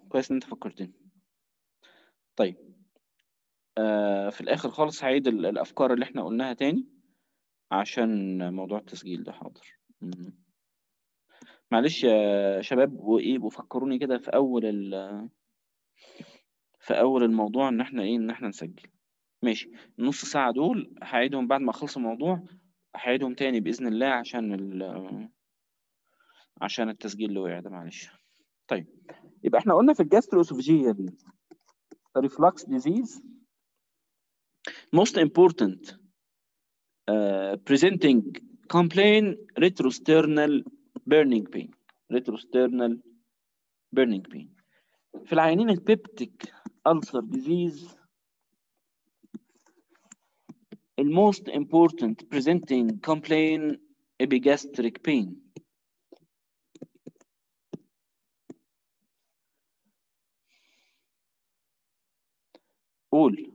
كويس ان انت فكرتني طيب آه في الاخر خالص هعيد ال- الافكار اللي احنا قلناها تاني عشان موضوع التسجيل ده حاضر مم. معلش يا شباب وايه وفكروني كده في اول ال في اول الموضوع ان احنا ايه ان احنا نسجل ماشي النص ساعة دول هعيدهم بعد ما اخلص الموضوع هعيدهم تاني بإذن الله عشان ال عشان التسجيل اللي وقع ده معلش طيب يبقى احنا قلنا في الجاستروسوفيجيال reflux disease most important uh, presenting complaint retrosternal burning pain retrosternal burning pain في العيانين البيبتيك ulcer disease the most important presenting complaint epigastric pain قول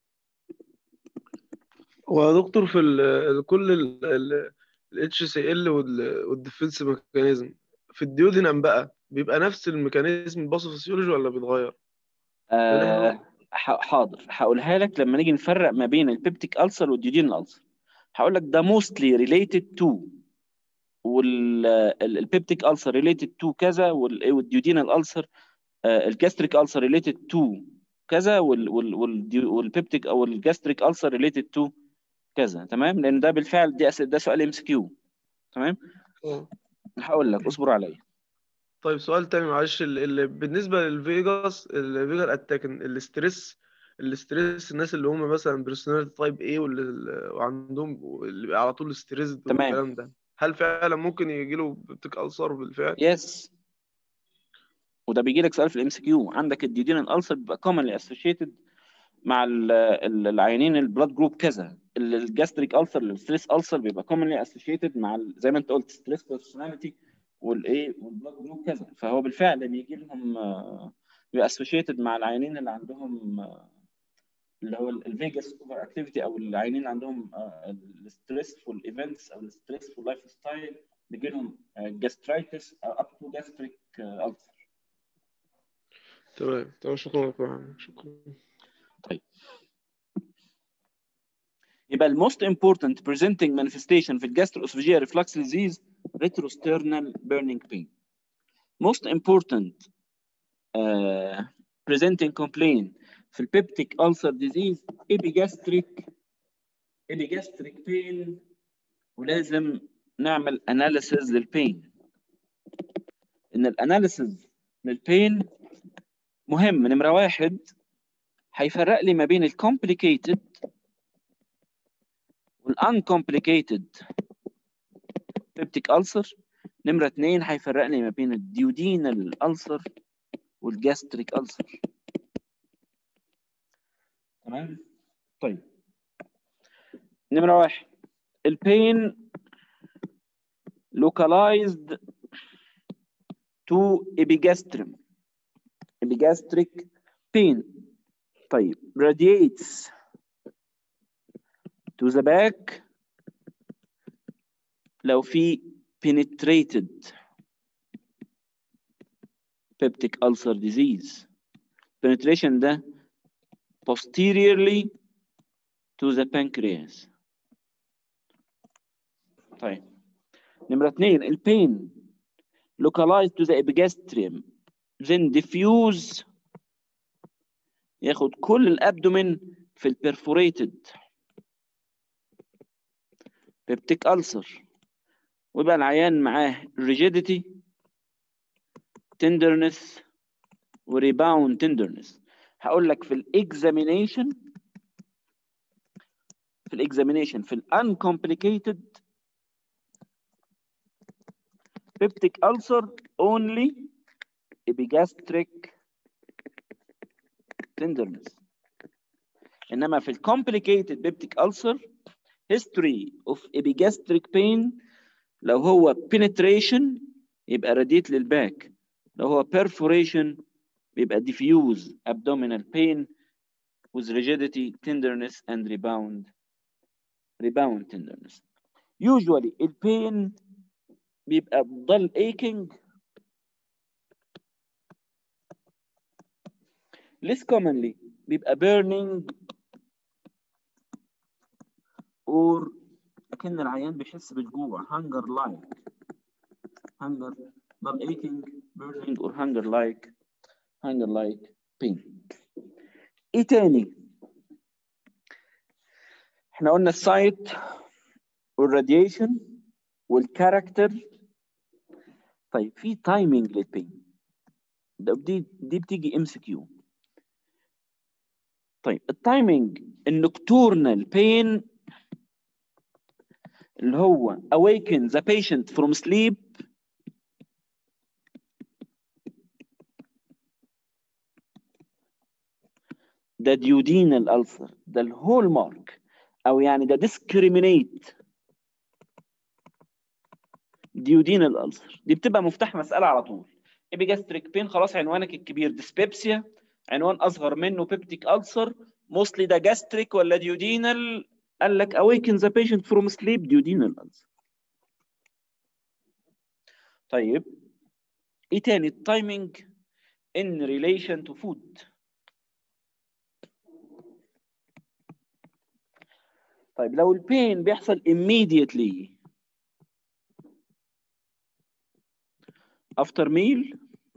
هو دكتور في ال كل ال اتش سي ال والديفنس ميكانيزم في الديودينام بقى بيبقى نفس الميكانيزم الباثوفيسيولوجي ولا بيتغير؟ آه ح- حاضر هقولها لك لما نيجي نفرق ما بين البيبتيك ألسر والديودين ألسر هقول لك ده mostly related to والبيبتيك ألسر related to كذا والديودينال ألسر الجاستريك ألسر related to كذا والبيبتيك او الجاستريك ألسر related to كذا تمام لان ده بالفعل دي أس- ده سؤال ام اس كيو تمام اه هقول لك اصبر عليا طيب سؤال تاني معلش ال- ال- بالنسبة للفيجاس الفيجر اتاك الاستريس الاستريس الناس اللي هم مثلا بيرسوناليتي تايب ايه واللي وعندهم اللي بيبقى على طول ستريس تمام. والكلام ده هل فعلا ممكن يجي له بيبتيك ألسر بالفعل؟ يس وده بيجي لك سؤال في الام اس كيو عندك الديودينال ألسر بيبقى commonly associated مع ال- ال- العيانين البلاد جروب كذا الجاستريك ألسر الستريس ألسر بيبقى commonly associated مع ال- زي ما انت قلت ستريس بيرسوناليتي والايه والبلاد جروب كذا فهو بالفعل بيجي لهم آه، بيبقى associated مع العيانين اللي عندهم آه، اللي هو الفيجاس اوفر اكتيفيتي او العيانين اللي عندهم الستريسفول ايفنتس او الستريسفول لايف ستايل بيجي لهم جاسترايتس او اب تو جاستريك ألسر تمام تمام شكرا يا دكتور محمد شكرا طيب يبقى ال most important presenting manifestation في الجاستروesophageal reflux disease retrosternal burning pain most important uh, presenting complaint في ال peptic ulcer disease epigastric epigastric pain ولازم نعمل analysis للبين ان الاناليسز للبين مهم نمرة واحد هيفرق لي ما بين ال complicated وال uncomplicated peptic ulcer نمرة اتنين هيفرق لي ما بين الديودينال ulcer والجاستريك ulcer تمام طيب نمرة واحد البين localized to epigastrum epigastric pain طيب radiates to the back لو في penetrated peptic ulcer disease penetration ده posteriorly to the pancreas طيب نمرة اثنين البين localized to the epigastrium then diffuse ياخد كل الابدومين في البرفوريتد بيبتيك ألسر ويبقى العيان معاه rigidity tenderness وريباوند tenderness هقول لك في الاكزامينيشن في الاكزامينيشن في uncomplicated peptic ulcer only epigastric tenderness انما في complicated peptic ulcer history of epigastric pain لو هو penetration يبقى radiate للباك لو هو perforation بيبقى diffuse abdominal pain with rigidity tenderness and rebound rebound tenderness usually البين بيبقى dull aching less commonly بيبقى burning or كأن العيان بيحس بالجوع hunger like hunger not aching burning or hunger like hunger like pain ايه تاني احنا قلنا السايت والراديشن والكاركتر طيب في تايمينج للبين ده دي دي بتيجي ام سي كيو طيب التايمينج النكتورنال بين اللي هو awaken the patient from sleep ده duodenal ulcer ده الهول مارك او يعني ده discriminate duodenal ulcer دي بتبقى مفتاح مسألة على طول epigastric pain خلاص عنوانك الكبير dyspepsia عنوان اصغر منه peptic ulcer mostly ده gastric ولا duodenal قال لك awaken the patient from sleep duodenal ulcer طيب ايه تاني التايمينج in relation to food طيب لو البين بيحصل immediately after meal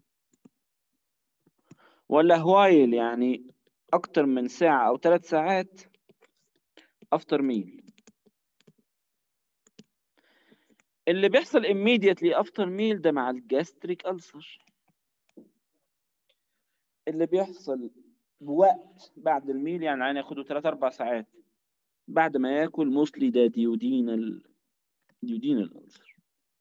ولا while يعني أكتر من ساعة أو ثلاث ساعات after meal اللي بيحصل immediately after meal ده مع الجاستريك ألسر اللي بيحصل بوقت بعد الميل يعني يعني ياخده 3 4 ساعات بعد ما ياكل موستلي ده ديودينال ديودينال ألسر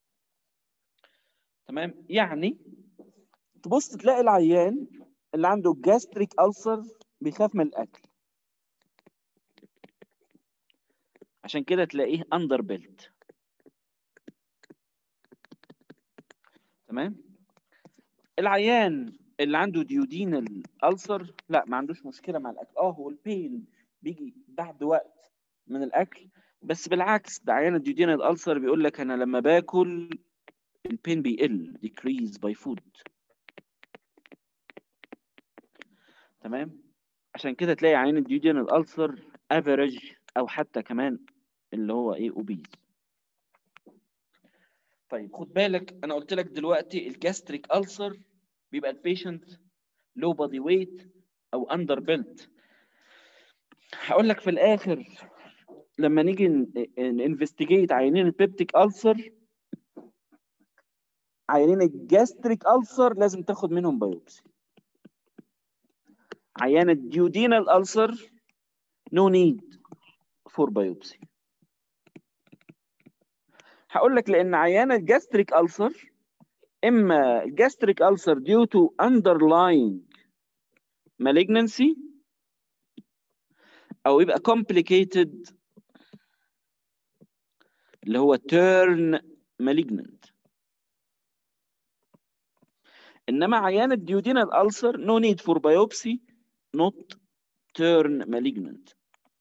تمام يعني تبص تلاقي العيان اللي عنده جاستريك ألسر بيخاف من الأكل عشان كده تلاقيه اندر بيلت تمام العيان اللي عنده ديودينال ألسر لا ما عندوش مشكلة مع الأكل اه هو البين بيجي بعد وقت من الأكل بس بالعكس ده عيان الديودينال ألسر بيقول لك أنا لما باكل البين بيقل decrease by food تمام عشان كده تلاقي عيان الديودينال ألسر افريج او حتى كمان اللي هو ايه اوبيز طيب خد بالك انا قلت لك دلوقتي الجاستريك ألسر بيبقى البيشنت لو بادي ويت او اندر بيلت هقول لك في الاخر لما نيجي انفستيجيت عيانين البيبتيك ألسر عيانين الجاستريك ألسر لازم تاخد منهم بايوبسي عيان الديودينال ألسر no need for biopsy هقول لك لان عيان الجاستريك ألسر اما الجاستريك ألسر due to underlying malignancy او يبقى complicated اللي هو turn malignant انما عيان الديودينال ألسر no need for biopsy not turn malignant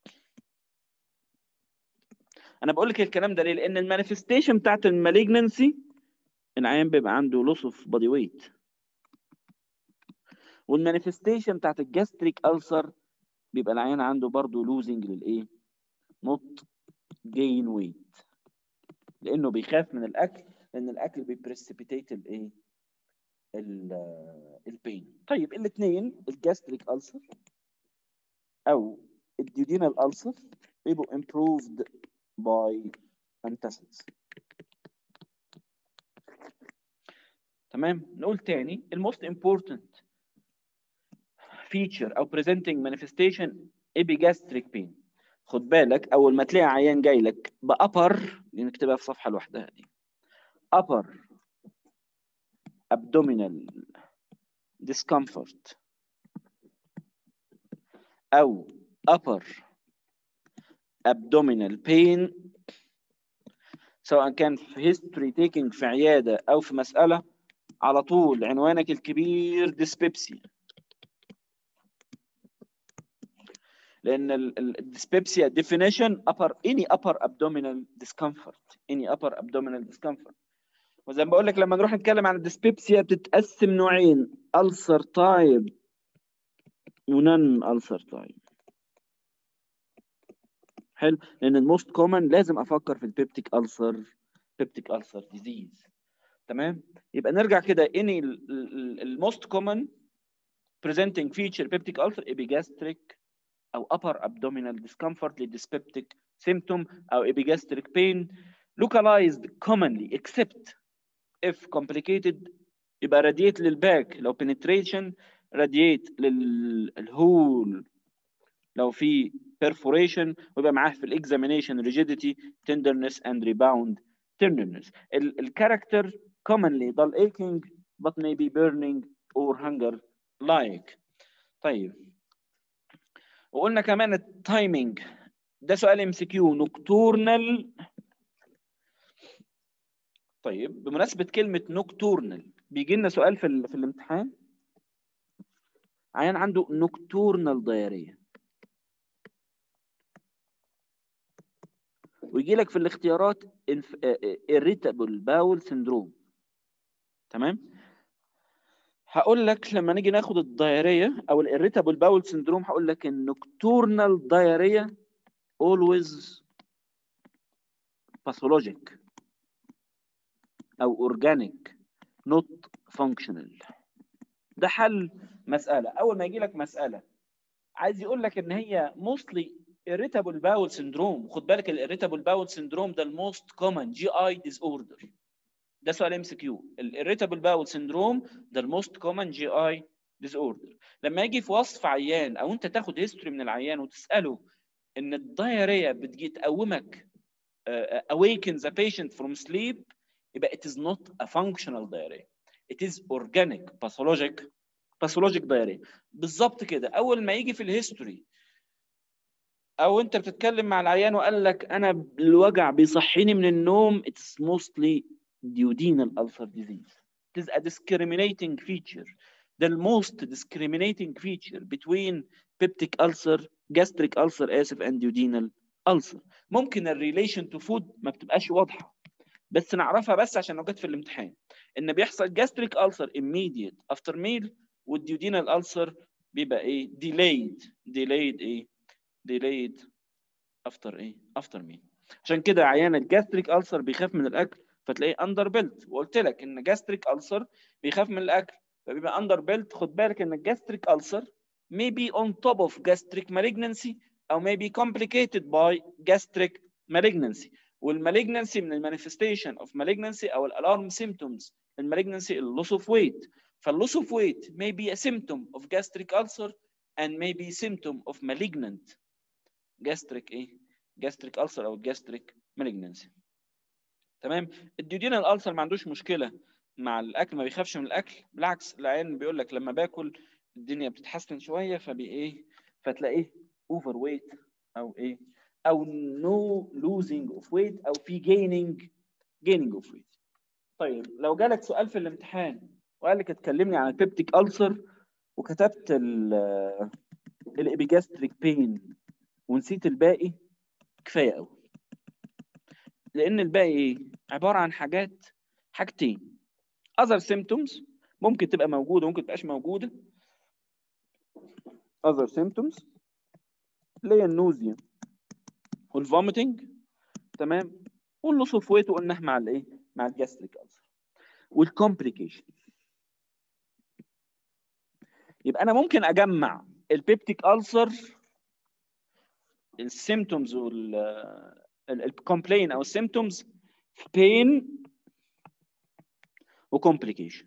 انا بقول لك الكلام ده ليه لان المانيفستيشن بتاعت المالجنسي العيان بيبقى عنده لوس اوف بودي ويت والمانيفستيشن بتاعت الجاستريك ألسر بيبقى العيان عنده برضه لوزنج للايه نوت جين ويت لانه بيخاف من الاكل لان الاكل بيبريسيبيتيت الايه البين طيب الاثنين الجاستريك ألسر او الديودينال ألسر بيبقوا improved by antacids تمام نقول تاني الموست important feature او presenting manifestation epigastric pain خد بالك اول ما تلاقي عيان جاي لك بأبر نكتبها في صفحه لوحدها دي upper abdominal discomfort او upper abdominal pain سواء كان في history taking في عيادة أو في مسألة على طول عنوانك الكبير dyspepsia لأن الديسبيبسيا definition upper any upper abdominal discomfort any upper abdominal discomfort وزي ما بقول لك لما نروح نتكلم عن الديسبيبسيا بتتقسم نوعين ulcer type ونان ألسر تايب حلو لان الموست كومن لازم افكر في البيبتيك ألسر بيبتيك ألسر ديزيز تمام يبقى نرجع كده اني الموست كومن presenting feature peptic ulcer epigastric او upper abdominal discomfort للdyspeptic symptom او epigastric pain localized commonly except if complicated يبقى radiate للباك لو penetration radiate للهول لو في perforation ويبقى معاه في الاكزامينيشن rigidity tenderness and rebound tenderness الكاركتر commonly dull aching but may be burning or hunger like طيب وقلنا كمان التايمينج ده سؤال ام سي كيو نوكتورنال طيب بمناسبه كلمه نوكتورنال بيجي لنا سؤال في ال... في الامتحان عيان عنده نوكتورنال دايريه ويجي لك في الاختيارات irritable bowel syndrome تمام هقول لك لما نيجي ناخد الدايريه او الاريتابل باول سندروم هقول لك النوكتورنال دايريه always pathologic او organic not functional ده حل مساله اول ما يجي لك مساله عايز يقول لك ان هي mostly irritable bowel syndrome خد بالك الirritable bowel syndrome ده الموست كومن جي اي disorder ده سؤال ام سي كيو الirritable bowel syndrome ده الموست كومن جي اي disorder لما يجي في وصف عيان او انت تاخد هيستوري من العيان وتساله ان الدايريه بتجي تقومك uh, awaken the patient from sleep يبقى it is not a functional diarrhea it is organic pathologic pathologic diarrhea بالظبط كده اول ما يجي في الهيستوري او انت بتتكلم مع العيان وقال لك انا الوجع بيصحيني من النوم it's mostly duodenal ulcer disease it is a discriminating feature the most discriminating feature between peptic ulcer gastric ulcer اسف and duodenal ulcer ممكن الريليشن تو فود ما بتبقاش واضحه بس نعرفها بس عشان لو جت في الامتحان ان بيحصل gastric ulcer immediate after meal والduodenal ulcer بيبقى ايه delayed delayed ايه delayed after ايه after meal عشان كده عيان الجاستريك ألسر بيخاف من الاكل فتلاقيه اندر بيلت وقلت لك ان جاستريك ألسر بيخاف من الاكل فبيبقى اندر بيلت خد بالك ان الجاستريك ألسر may be on top of gastric malignancy او may be complicated by gastric malignancy والمالجنسي من المانيفستيشن اوف malignancy او الالارم symptoms المالجنسي اللوس اوف ويت فاللوس اوف ويت may be a symptom of gastric ulcer and may be symptom of malignant gastric ايه gastric ulcer او gastric malignancy تمام الديودينال ألسر ما عندوش مشكله مع الاكل ما بيخافش من الاكل بالعكس العيان بيقول لك لما باكل الدنيا بتتحسن شويه فبي ايه فتلاقيه اوفر ويت او ايه او نو لوزنج اوف ويت او في جيننج جيننج اوف ويت طيب لو جالك سؤال في الامتحان وقال لك اتكلمني عن البيبتيك ألسر وكتبت الابيجاستريك بين ونسيت الباقي كفايه قوي لان الباقي ايه عباره عن حاجات حاجتين other symptoms ممكن تبقى موجوده ممكن تبقاش موجوده other symptoms اللي هي النوزيا والفوميتنج تمام واللوس اوف ويت قلناه مع الايه مع الجاستريك ألسر والكومبليكيشن يبقى انا ممكن اجمع البيبتيك ألسر السيمتومز وال الكومبلين او السيمتومز بين وكومبليكيشن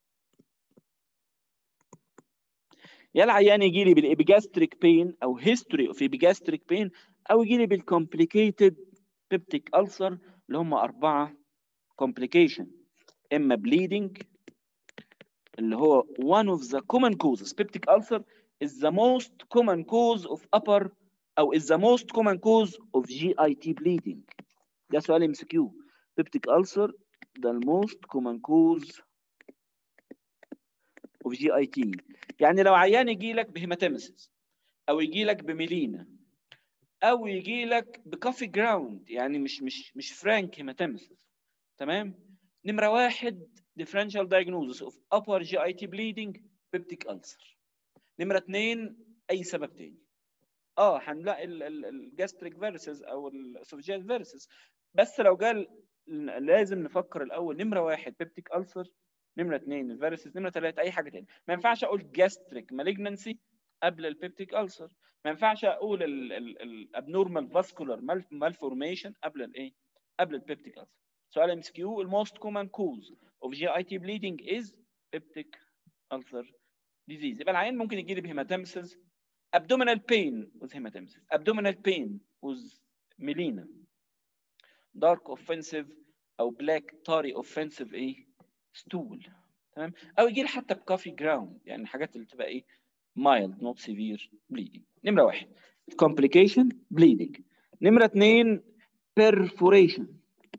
يا العيان يجي لي بالابيجاستريك بين او هيستوري اوف ابيجاستريك بين او يجي لي بالكومبليكيتد بيبتيك ألسر اللي هم اربعه كومبليكيشن اما بليدنج اللي هو one of the common causes peptic ulcer is the most common cause of upper او is the most common cause of GIT bleeding ده سؤال ام سي كيو peptic ulcer ده most common cause of GIT يعني لو عيان يجي لك بهيماتيمسيس او يجي لك بميلينا او يجي لك بكافي جراوند يعني مش مش مش فرانك هيماتيمسيس تمام نمره واحد differential diagnosis of upper GIT bleeding peptic ulcer نمره اثنين اي سبب تاني اه هنلاقي الجاستريك فيرسز او الاسوفجيال فيرسز بس لو قال لازم نفكر الاول نمره واحد بيبتيك السر نمره اثنين الفيرسز نمره ثلاثه اي حاجه تاني ما ينفعش اقول جاستريك مالجنسي قبل البيبتيك السر ما ينفعش اقول الابنورمال فاسكولار مالفورميشن قبل الايه قبل البيبتيك السر سؤال ام اس كيو الموست كومن كوز اوف جي اي تي بليدنج از بيبتيك السر ديزيز يبقى العيان ممكن يجي لي بهيماتيمسز abdominal pain with hematemesis abdominal pain with melena dark offensive او black tarry offensive ايه stool تمام او يجي لي حتى بكافي جراوند يعني الحاجات اللي تبقى ايه mild not severe bleeding نمره واحد complication bleeding نمره اثنين perforation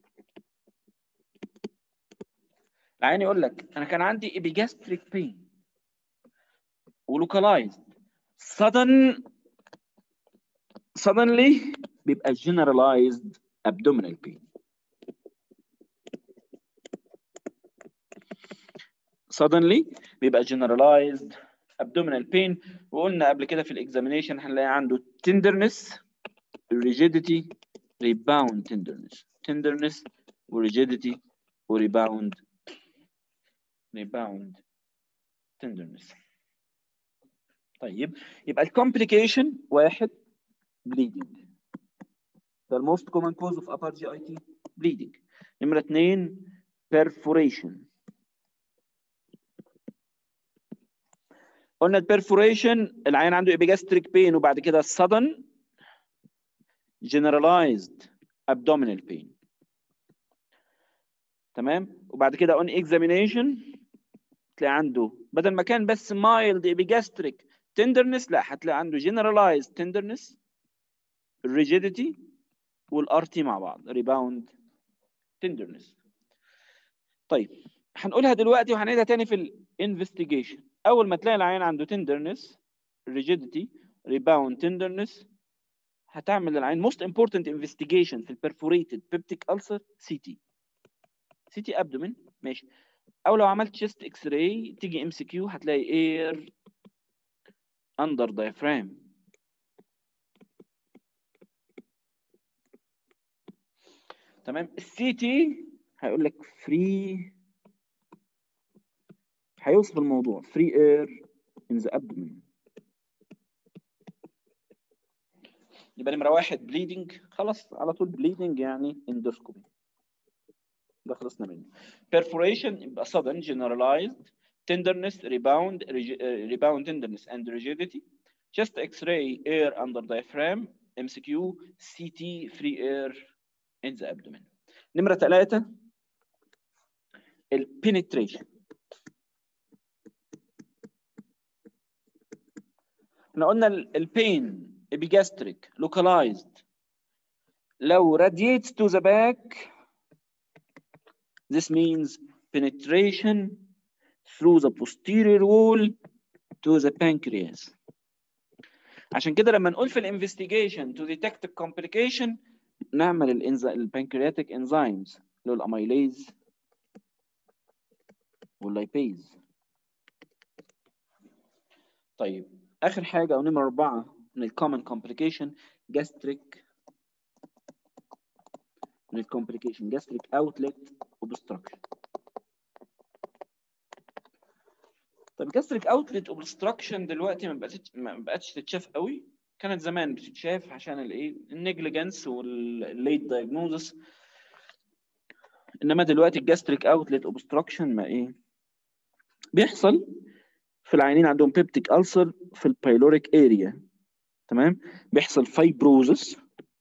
العيان يقول لك انا كان عندي epigastric pain ولوكالايزد sudden suddenly بيبقى generalized abdominal pain suddenly بيبقى generalized abdominal pain وقلنا قبل كده في الاكزامينيشن هنلاقي عنده tenderness rigidity rebound tenderness tenderness rigidity وريباوند rebound tenderness طيب يبقى الكومبليكيشن واحد bleeding ده الموست common cause of upper GIT bleeding نمرة اثنين perforation قلنا البرفوريشن العيان عنده epigastric pain وبعد كده sudden generalized abdominal pain تمام وبعد كده on examination تلاقي عنده بدل ما كان بس mild epigastric tenderness لا هتلاقي عنده generalized tenderness rigidity والRT مع بعض rebound tenderness طيب هنقولها دلوقتي وهنعيدها تاني في الانفستيجيشن اول ما تلاقي العيان عنده tenderness rigidity rebound tenderness هتعمل العين most important investigation في البرفوريتد peptic ulcer CT CT abdomen ماشي او لو عملت chest x ray تيجي ام سي كيو هتلاقي air under diaphragm تمام السي تي هيقول لك فري هيوصف الموضوع فري اير ان ذا abdomen يبقى نمره واحد بليدنج خلاص على طول بليدنج يعني اندوسكوبي ده خلصنا منه perforation يبقى sudden generalized tenderness rebound rebound tenderness and rigidity chest x-ray air under diaphragm MCQ CT free air in the abdomen نمرة ثلاثة البنتريشن احنا قلنا البين epigastric localized لو radiates to the back this means penetration through the posterior wall to the pancreas عشان كده لما نقول في الانفستيجيشن to detect complication نعمل الانز البنكرياتيك انزيمز اللي هو الاميليز واللايبيز طيب اخر حاجه او نمره اربعه من الكومن كومبليكيشن gastric من الكومبليكيشن gastric outlet obstruction طيب gastric outlet obstruction دلوقتي ما بقتش ما بقتش تتشاف قوي كانت زمان بتتشاف عشان الايه النيجليجنس والليت دايجنوزس انما دلوقتي الجاستريك اوتلت اوبستراكشن ما ايه بيحصل في العيانين عندهم بيبتيك ألسر في البايلوريك اريا تمام بيحصل فايبروزس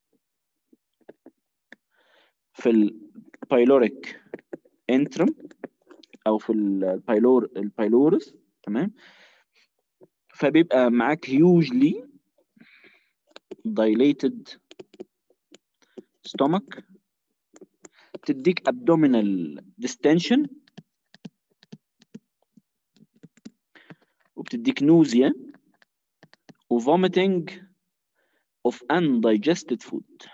في البايلوريك انترم او في البايلور البايلورس تمام فبيبقى معاك هيوجلي dilated stomach بتديك abdominal distension وبتديك nausea و vomiting of undigested food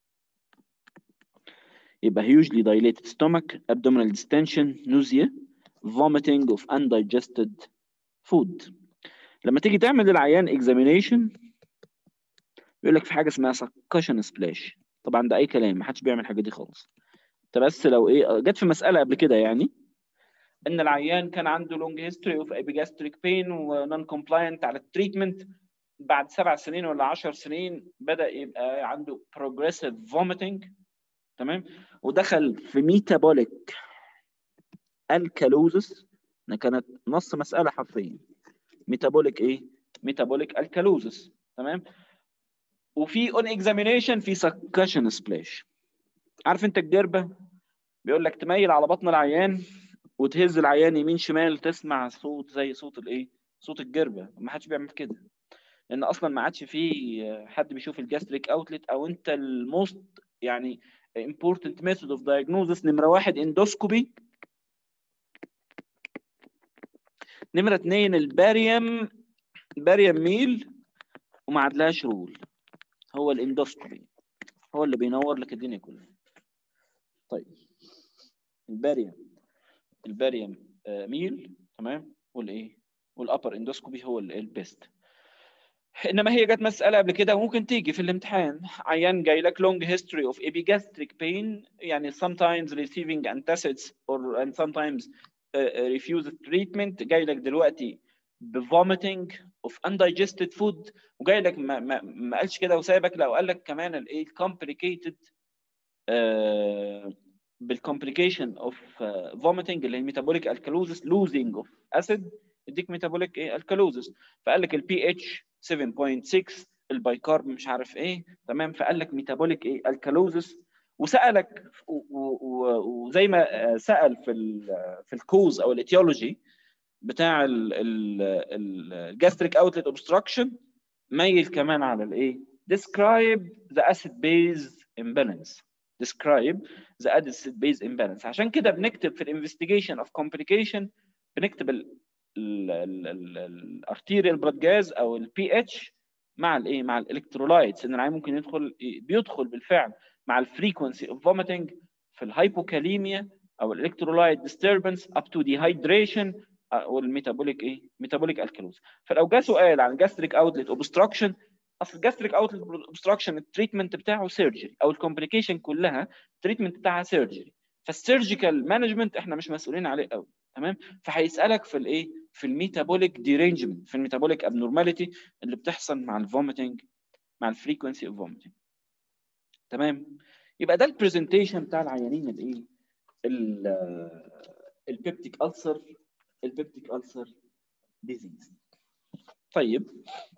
يبقى hugely dilated stomach abdominal distension nausea vomiting of undigested food لما تيجي تعمل للعيان examination بيقول لك في حاجه اسمها succussion splash طبعا ده اي كلام ما حدش بيعمل الحاجه دي خالص انت بس لو ايه جت في مساله قبل كده يعني ان العيان كان عنده لونج هيستوري اوف epigastric pain ونون كومبلاينت على التريتمنت بعد سبع سنين ولا 10 سنين بدا يبقى عنده progressive vomiting تمام ودخل في ميتابوليك الكالوزس كانت نص مساله حرفيا ميتابوليك ايه ميتابوليك الكالوزس تمام وفي اون اكزامينيشن في سكشن سبلاش عارف انت الجربه بيقول لك تميل على بطن العيان وتهز العيان يمين شمال تسمع صوت زي صوت الايه صوت الجربه ما حدش بيعمل كده لان اصلا ما عادش في حد بيشوف الجاستريك اوتلت او انت الموست يعني important method of diagnosis نمره واحد اندوسكوبي نمره اثنين الباريوم الباريوم ميل وما عادلهاش رول هو الاندوسكوبي هو اللي بينور لك الدنيا كلها طيب الباريوم الباريوم آه ميل تمام والايه والابر اندوسكوبي هو البيست انما هي جت مساله قبل كده وممكن تيجي في الامتحان عيان جاي لك long history of epigastric pain يعني sometimes receiving antacids or and sometimes uh, refused treatment جاي لك دلوقتي بvomiting of undigested food وجاي لك ما, ما, ما قالش كده وسايبك لو قال لك كمان الايه complicated uh, بالcomplication of uh, vomiting اللي هي metabolic alkalosis losing of acid يديك metabolic ايه alkalosis فقال لك البي اتش 7.6 البايكارب مش عارف ايه تمام فقال لك ميتابوليك ايه الكالوزس وسالك وزي ما سال في ال في الكوز او الاتيولوجي بتاع الجاستريك اوتلت اوبستراكشن ميل كمان على الايه describe the acid base imbalance describe the acid base imbalance عشان كده بنكتب في الانفستيجيشن اوف complication بنكتب الارتيريال بلاد جاز او البي اتش مع الايه مع الالكترولايتس ان العين ممكن يدخل بيدخل بالفعل مع الفريكونسي اوف فوميتنج في الهايبوكاليميا او الالكترولايت ديستربنس اب تو ديهايدريشن والميتابوليك ايه ميتابوليك الكالوز فلو جه سؤال عن جاستريك اوتلت اوبستراكشن اصل الجاستريك اوتلت اوبستراكشن التريتمنت بتاعه سيرجري او الكومبليكيشن كلها التريتمنت بتاعها سيرجري فالسيرجيكال مانجمنت احنا مش مسؤولين عليه قوي تمام فهيسالك في الايه في الميتابوليك ديرينجمنت في الميتابوليك ابنورماليتي اللي بتحصل مع الفوميتنج مع الفريكونسي اوف فوميتنج تمام يبقى ده البرزنتيشن بتاع العيانين الايه البيبتيك ألسر البيبتيك ألسر ديزيز طيب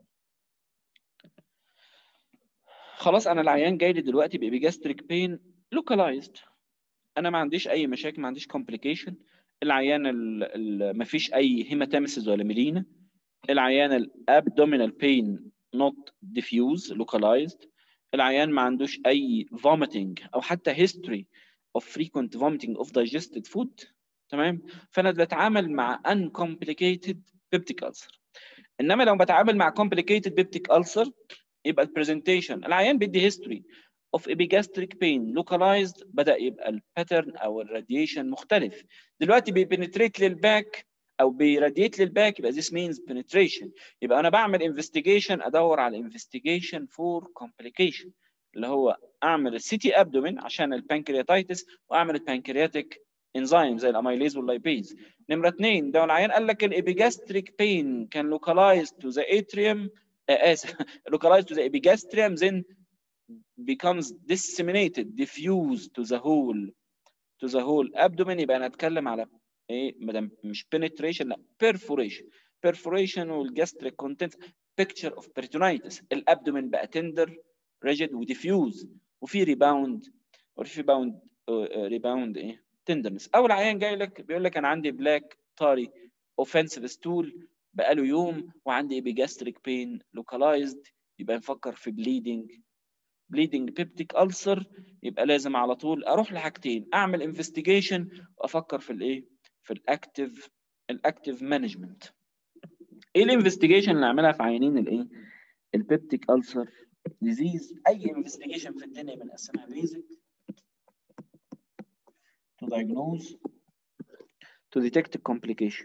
خلاص انا العيان جاي لي دلوقتي بإبيجاستريك بين لوكالايزد انا ما عنديش اي مشاكل ما عنديش كومبليكيشن العيان ما فيش اي هيماتيمسيس ولا ميلينا العيان الابدومينال بين نوت ديفيوز لوكالايزد العيان ما عندوش اي vomiting او حتى history of frequent vomiting of digested food تمام فانا بتعامل مع uncomplicated peptic ulcer انما لو بتعامل مع complicated peptic ulcer يبقى البرزنتيشن العيان بيدي history of epigastric pain localized بدا يبقى الباترن او الراديشن مختلف دلوقتي بيبنتريت للباك او بيراديت للباك يبقى this means penetration يبقى انا بعمل investigation ادور على investigation for complication اللي هو اعمل السي تي ابدومين عشان البانكرياتايتس واعمل البانكرياتيك انزيم زي الاميليز واللايبيز نمره اثنين ده العيان قال لك الابيجاستريك بين كان localized to the atrium اسف localized to the epigastrium then becomes disseminated diffused to the whole to the whole abdomen يبقى انا اتكلم على ايه مدام مش penetration لا perforation perforation والجاستريك contents picture of peritonitis الابدومين بقى تندر rigid وديفيوز وفي ريباوند وفي ريباوند ريباوند ايه تندرنس اول عيان جاي لك بيقول لك انا عندي بلاك طاري اوفنسيف ستول بقاله يوم وعندي ابيجاستريك بين لوكالايزد يبقى نفكر في بليدنج بليدنج بيبتيك ألسر يبقى لازم على طول اروح لحاجتين اعمل انفستيجيشن وافكر في الايه في الاكتيف الاكتيف مانجمنت ايه الانفستيجيشن اللي اعملها في عيانين الايه البيبتيك ألسر ديزيز اي انفستيجيشن في الدنيا بنقسمها بيزك to diagnose to detect a complication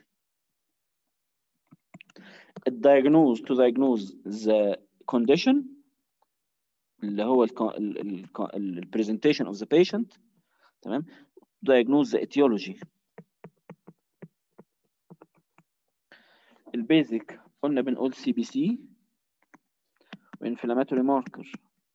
diagnose to diagnose the condition اللي هو ال ال ال presentation of the patient تمام diagnose the etiology البيزك قلنا بنقول سي بي سي وانفلاماتوري ماركر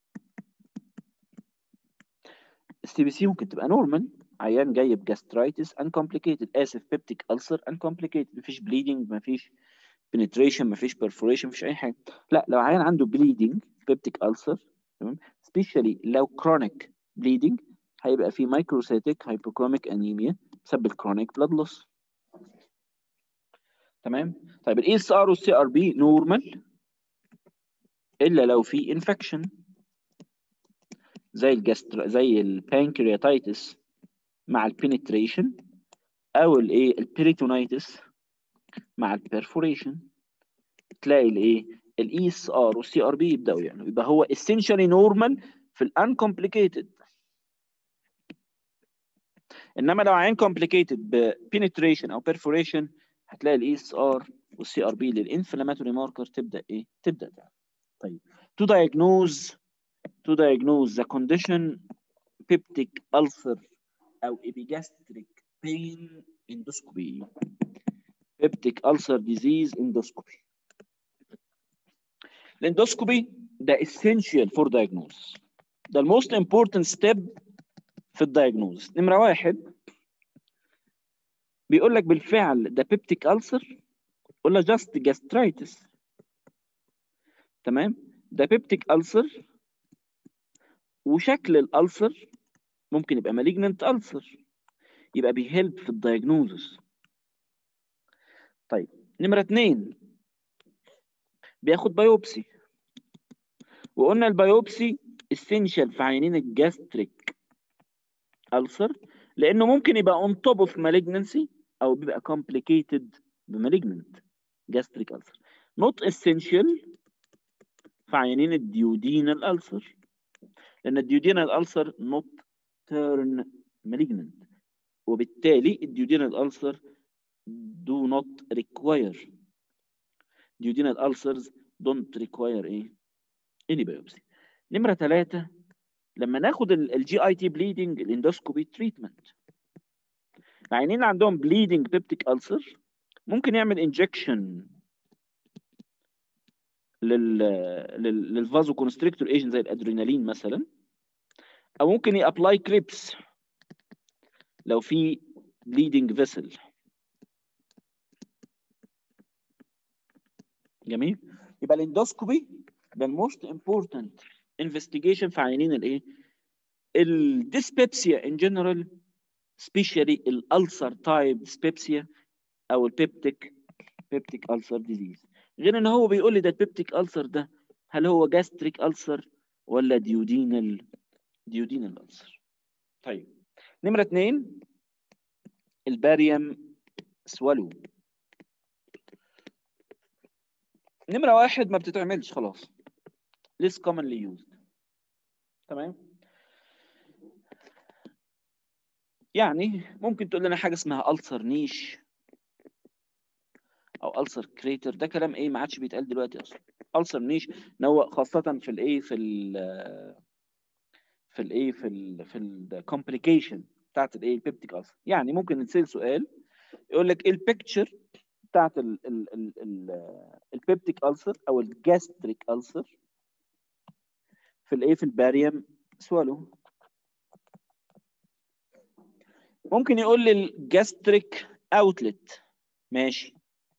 السي بي سي ممكن تبقى نورمال عيان جاي بجاسترايتس uncomplicated اسف بيبتيك ألسر uncomplicated مفيش bleeding مفيش penetration مفيش perforation مفيش اي حاجه لا لو عيان عنده bleeding بيبتيك ألسر تمام especially لو chronic bleeding هيبقى في microcytic hypochromic anemia بسبب الكرونيك blood loss تمام طيب الاي اس ار والسي ار بي نورمال الا لو في انفكشن زي الجستر زي البانكرياتايتس مع البنتريشن او الايه البريتونايتس مع البرفوريشن تلاقي الايه الاي اس ار والسي ار بي يبداوا يعني يبقى هو essentially normal في الانكمبليكيتد انما لو عين complicated ببنتريشن او perforation هتلاقي الاي اس ار والسي ار بي للانفلاماتوري ماركر تبدا ايه تبدا تعمل طيب to diagnose to diagnose the condition peptic ulcer او epigastric pain endoscopy peptic ulcer disease endoscopy الاندوسكوبي ده essential for diagnosis ده الموست important step في الدايجنوز نمره واحد بيقول لك بالفعل ده بيبتيك ألسر ولا جاست جاسترايتس تمام ده بيبتيك ألسر وشكل الألسر ممكن يبقى مالجننت ألسر يبقى بيهلب في الدايجنوزس طيب نمرة اتنين بياخد بايوبسي وقلنا البايوبسي essential في عينين الجاستريك ألسر لأنه ممكن يبقى on top of malignancy أو بيبقى complicated بمالجننت gastric ulcer not essential في عينين الديودينال ألسر لأن الديودينال ألسر not turn malignant وبالتالي الديودينال ألسر do not require duodenal ulcers don't require ايه any biopsy نمرة ثلاثة لما ناخد الجي اي تي بليدنج الاندوسكوبي تريتمنت العينين عندهم بليدنج بيبتيك ألسر ممكن يعمل انجكشن لل للفازو كونستريكتور ايجنت زي الادرينالين مثلا او ممكن يابلاي كريبس لو في بليدنج فيسل جميل يبقى الاندوسكوبي ده الموست امبورتنت انفستيجيشن في عينين الايه الديسبيبسيا ان جنرال سبيشالي الالسر تايب ديسبيبسيا او البيبتيك بيبتيك السر ديزيز غير ان هو بيقول لي ده البيبتيك السر ده هل هو جاستريك السر ولا ديودينال ديودينال السر طيب نمره اثنين الباريوم سوالو نمرة واحد ما بتتعملش خلاص less commonly used تمام يعني ممكن تقول لنا حاجة اسمها ألسر نيش أو ألسر كريتر ده كلام إيه ما عادش بيتقال دلوقتي أصلا ألسر نيش هو خاصة في الإيه في ال في الإيه في ال في الكومبليكيشن بتاعت الإيه البيبتيك ألسر يعني ممكن نسأل سؤال يقول لك إيه البيكتشر بتاعت البيبتيك ألسر أو الجاستريك ألسر في الإيه في الباريوم سوالو ممكن يقول لي الجاستريك اوتلت ماشي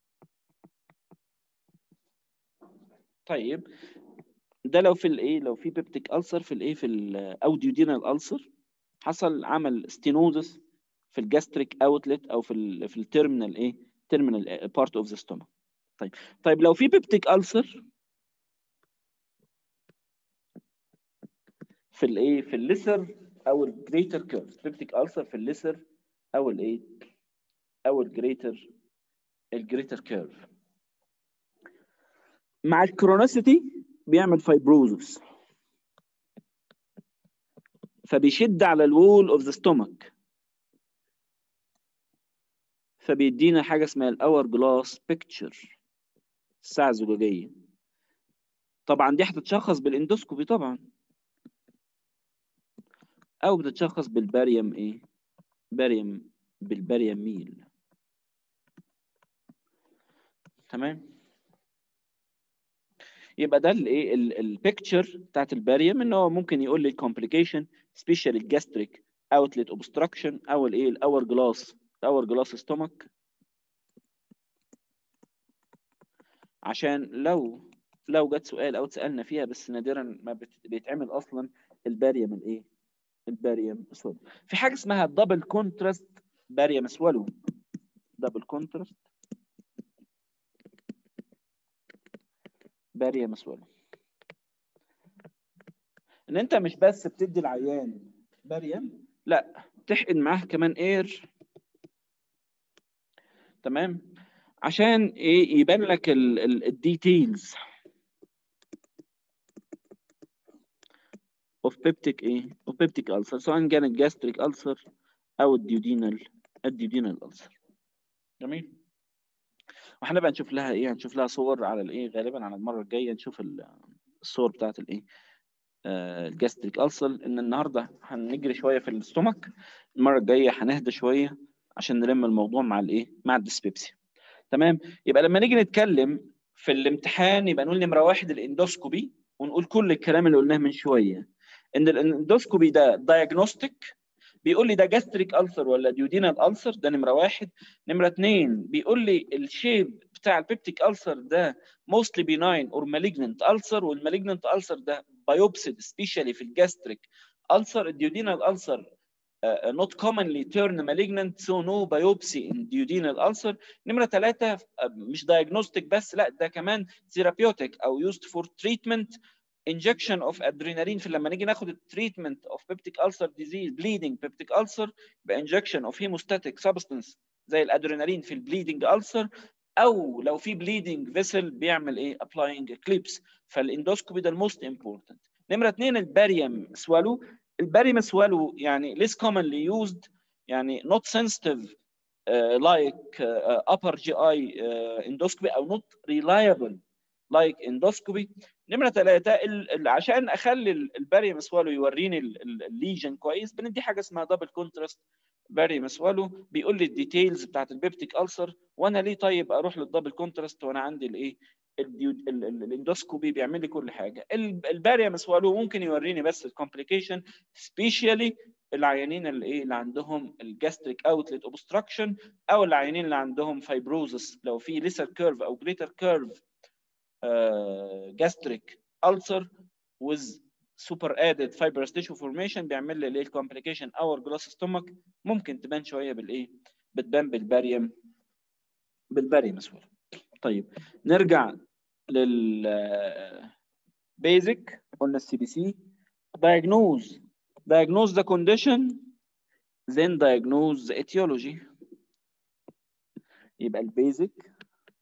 طيب ده لو في الايه لو في بيبتيك ألسر في الايه في الاوديودينال ألسر حصل عمل ستينوزس في الجاستريك اوتلت او في ال في التيرمينال ايه تيرمينال بارت اوف ذا ستومك طيب طيب لو في بيبتيك ألسر في الايه في الليسر او الجريتر كيرف بيبتيك ألسر في الليسر او الايه او الجريتر الجريتر كيرف مع الكرونيسيتي بيعمل فايبروزس فبيشد على الوول اوف ذا ستومك فبيدينا حاجه اسمها الاور جلاس بيكتشر الساعه الزجاجيه طبعا دي هتتشخص بالاندوسكوبي طبعا او بتتشخص بالباريوم ايه باريوم بالباريوم ميل تمام يبقى ده الايه البيكتشر بتاعت الباريوم ان هو ممكن يقول لي الكومبليكيشن سبيشال الجاستريك اوتلت اوبستراكشن او الايه الاور جلاس الاور جلاس ستومك عشان لو لو جت سؤال او اتسالنا فيها بس نادرا ما بت- بيتعمل اصلا الباريوم الايه الباريوم سوالو في حاجه اسمها دبل كونتراست باريوم سوالو دبل كونتراست باريوم سوالو ان انت مش بس بتدي العيان باريوم لا تحقن معاه كمان اير تمام عشان ايه يبان لك الديتيلز اوف بيبتيك ايه اوف بيبتيك ألسر سواء كانت جاستريك ألسر او الديودينال الديودينال ألسر جميل وهنبقى نشوف لها ايه هنشوف لها صور على الايه غالبا على المره الجايه نشوف ال- الصور بتاعت الايه آه، الجاستريك ألسر ان النهارده هنجري شويه في الاستومك المره الجايه هنهدى شويه عشان نلم الموضوع مع الايه مع الديسبيبسيا تمام يبقى لما نيجي نتكلم في الامتحان يبقى نقول نمره واحد الاندوسكوبي ونقول كل الكلام اللي قلناه من شويه ان الاندوسكوبي ده دايجنوستيك بيقول لي ده جاستريك ألسر ولا ديودينال ألسر ده نمره واحد نمره اثنين بيقول لي الشيب بتاع البيبتيك ألسر ده موستلي بيناين اور مالجننت ألسر والمالجننت ألسر ده بايوبسيد سبيشالي في الجاستريك ألسر الديودينال ألسر uh, not commonly turn malignant so no biopsy in duodenal ulcer نمرة ثلاثة مش diagnostic بس لا ده كمان therapeutic أو used for treatment injection of adrenaline في لما نيجي ناخد التريتمنت of peptic ulcer disease bleeding peptic ulcer يبقى injection of hemostatic substance زي الادرينالين في البليدنج ulcer او لو في bleeding vessel بيعمل ايه applying clips فالاندوسكوبي ده الموست important نمرة اثنين الباريوم سوالو الباريوم سوالو يعني less commonly used يعني not sensitive uh, like uh, upper GI uh, endoscopy او not reliable like endoscopy نمرة ثلاثة ال- ال- عشان اخلي ال- الباريوم سوالو يوريني ال- ال- الليجن كويس بندي حاجة اسمها دبل كونتراست باريوم سوالو بيقول لي الديتيلز بتاعت البيبتيك ألسر وانا ليه طيب اروح للدبل كونتراست وانا عندي الايه الديو- ال- ال- الاندوسكوبي بيعمل لي كل حاجه ال- الباريوم سوالو ممكن يوريني بس الكومبليكيشن سبيشالي العيانين اللي ايه اللي عندهم الجاستريك اوتلت اوبستراكشن او العيانين اللي عندهم فايبروزس لو في ليسر كيرف او جريتر كيرف جاستريك ulcer with super added fibrous tissue formation بيعمل لي الايه الكومبليكيشن اور جلاس ستومك ممكن تبان شويه بالايه بتبان بالباريوم بالباريوم اسود طيب نرجع لل بيزك قلنا السي بي سي diagnose diagnose the condition then diagnose the etiology يبقى البيزك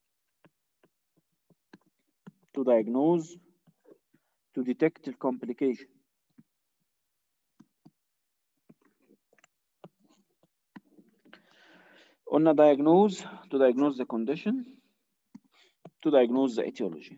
to diagnose to detect the complication قلنا diagnose to diagnose the condition to diagnose the etiology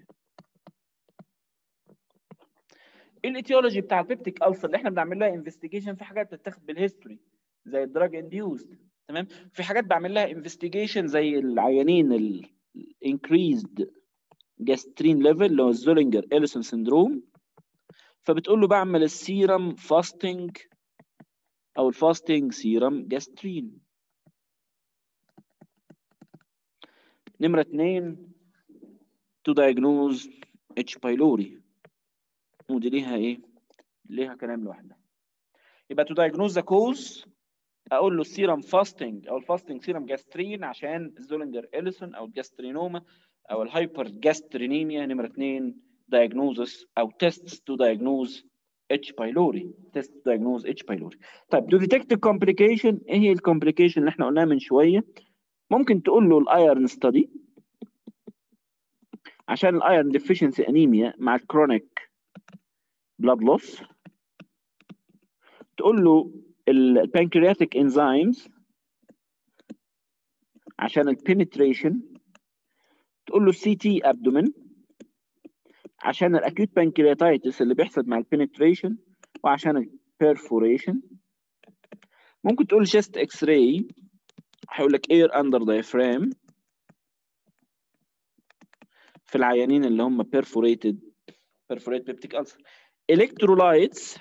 ايه الايتيولوجي بتاع البيبتيك ألسر اللي احنا بنعمل لها انفستيجيشن في حاجات بتتاخد بالهيستوري زي الدراج انديوزد تمام في حاجات بعمل لها انفستيجيشن زي العيانين الانكريزد جاسترين ليفل اللي هو الزولينجر اليسون سندروم فبتقول له بعمل السيرم فاستنج او الفاستنج سيرم جاسترين نمرة اتنين to diagnose H. pylori ودي ليها ايه؟ ليها كلام لوحدها يبقى to diagnose the cause اقول له السيرم فاستنج او الفاستنج سيرم جاسترين عشان الزولنجر اليسون او الجاسترينوما او الهايبر جاسترينيميا نمرة اتنين diagnosis او tests to diagnose H. pylori test to diagnose H. pylori طيب to detect the complication ايه هي الكومبليكيشن اللي احنا قلناها من شويه ممكن تقول له الايرن ستادي عشان الايرن ديفيشنسي انيميا مع الكرونيك بلاد لوس تقول له البانكرياتيك انزيمز عشان البنتريشن تقول له سي تي ابدومين عشان الاكيوت بانكرياتايتس اللي بيحصل مع البنتريشن وعشان البرفوريشن ممكن تقول شيست اكس راي هيقول لك اير اندر diaphragm في العيانين اللي هم perforated perforated peptic ulcer electrolytes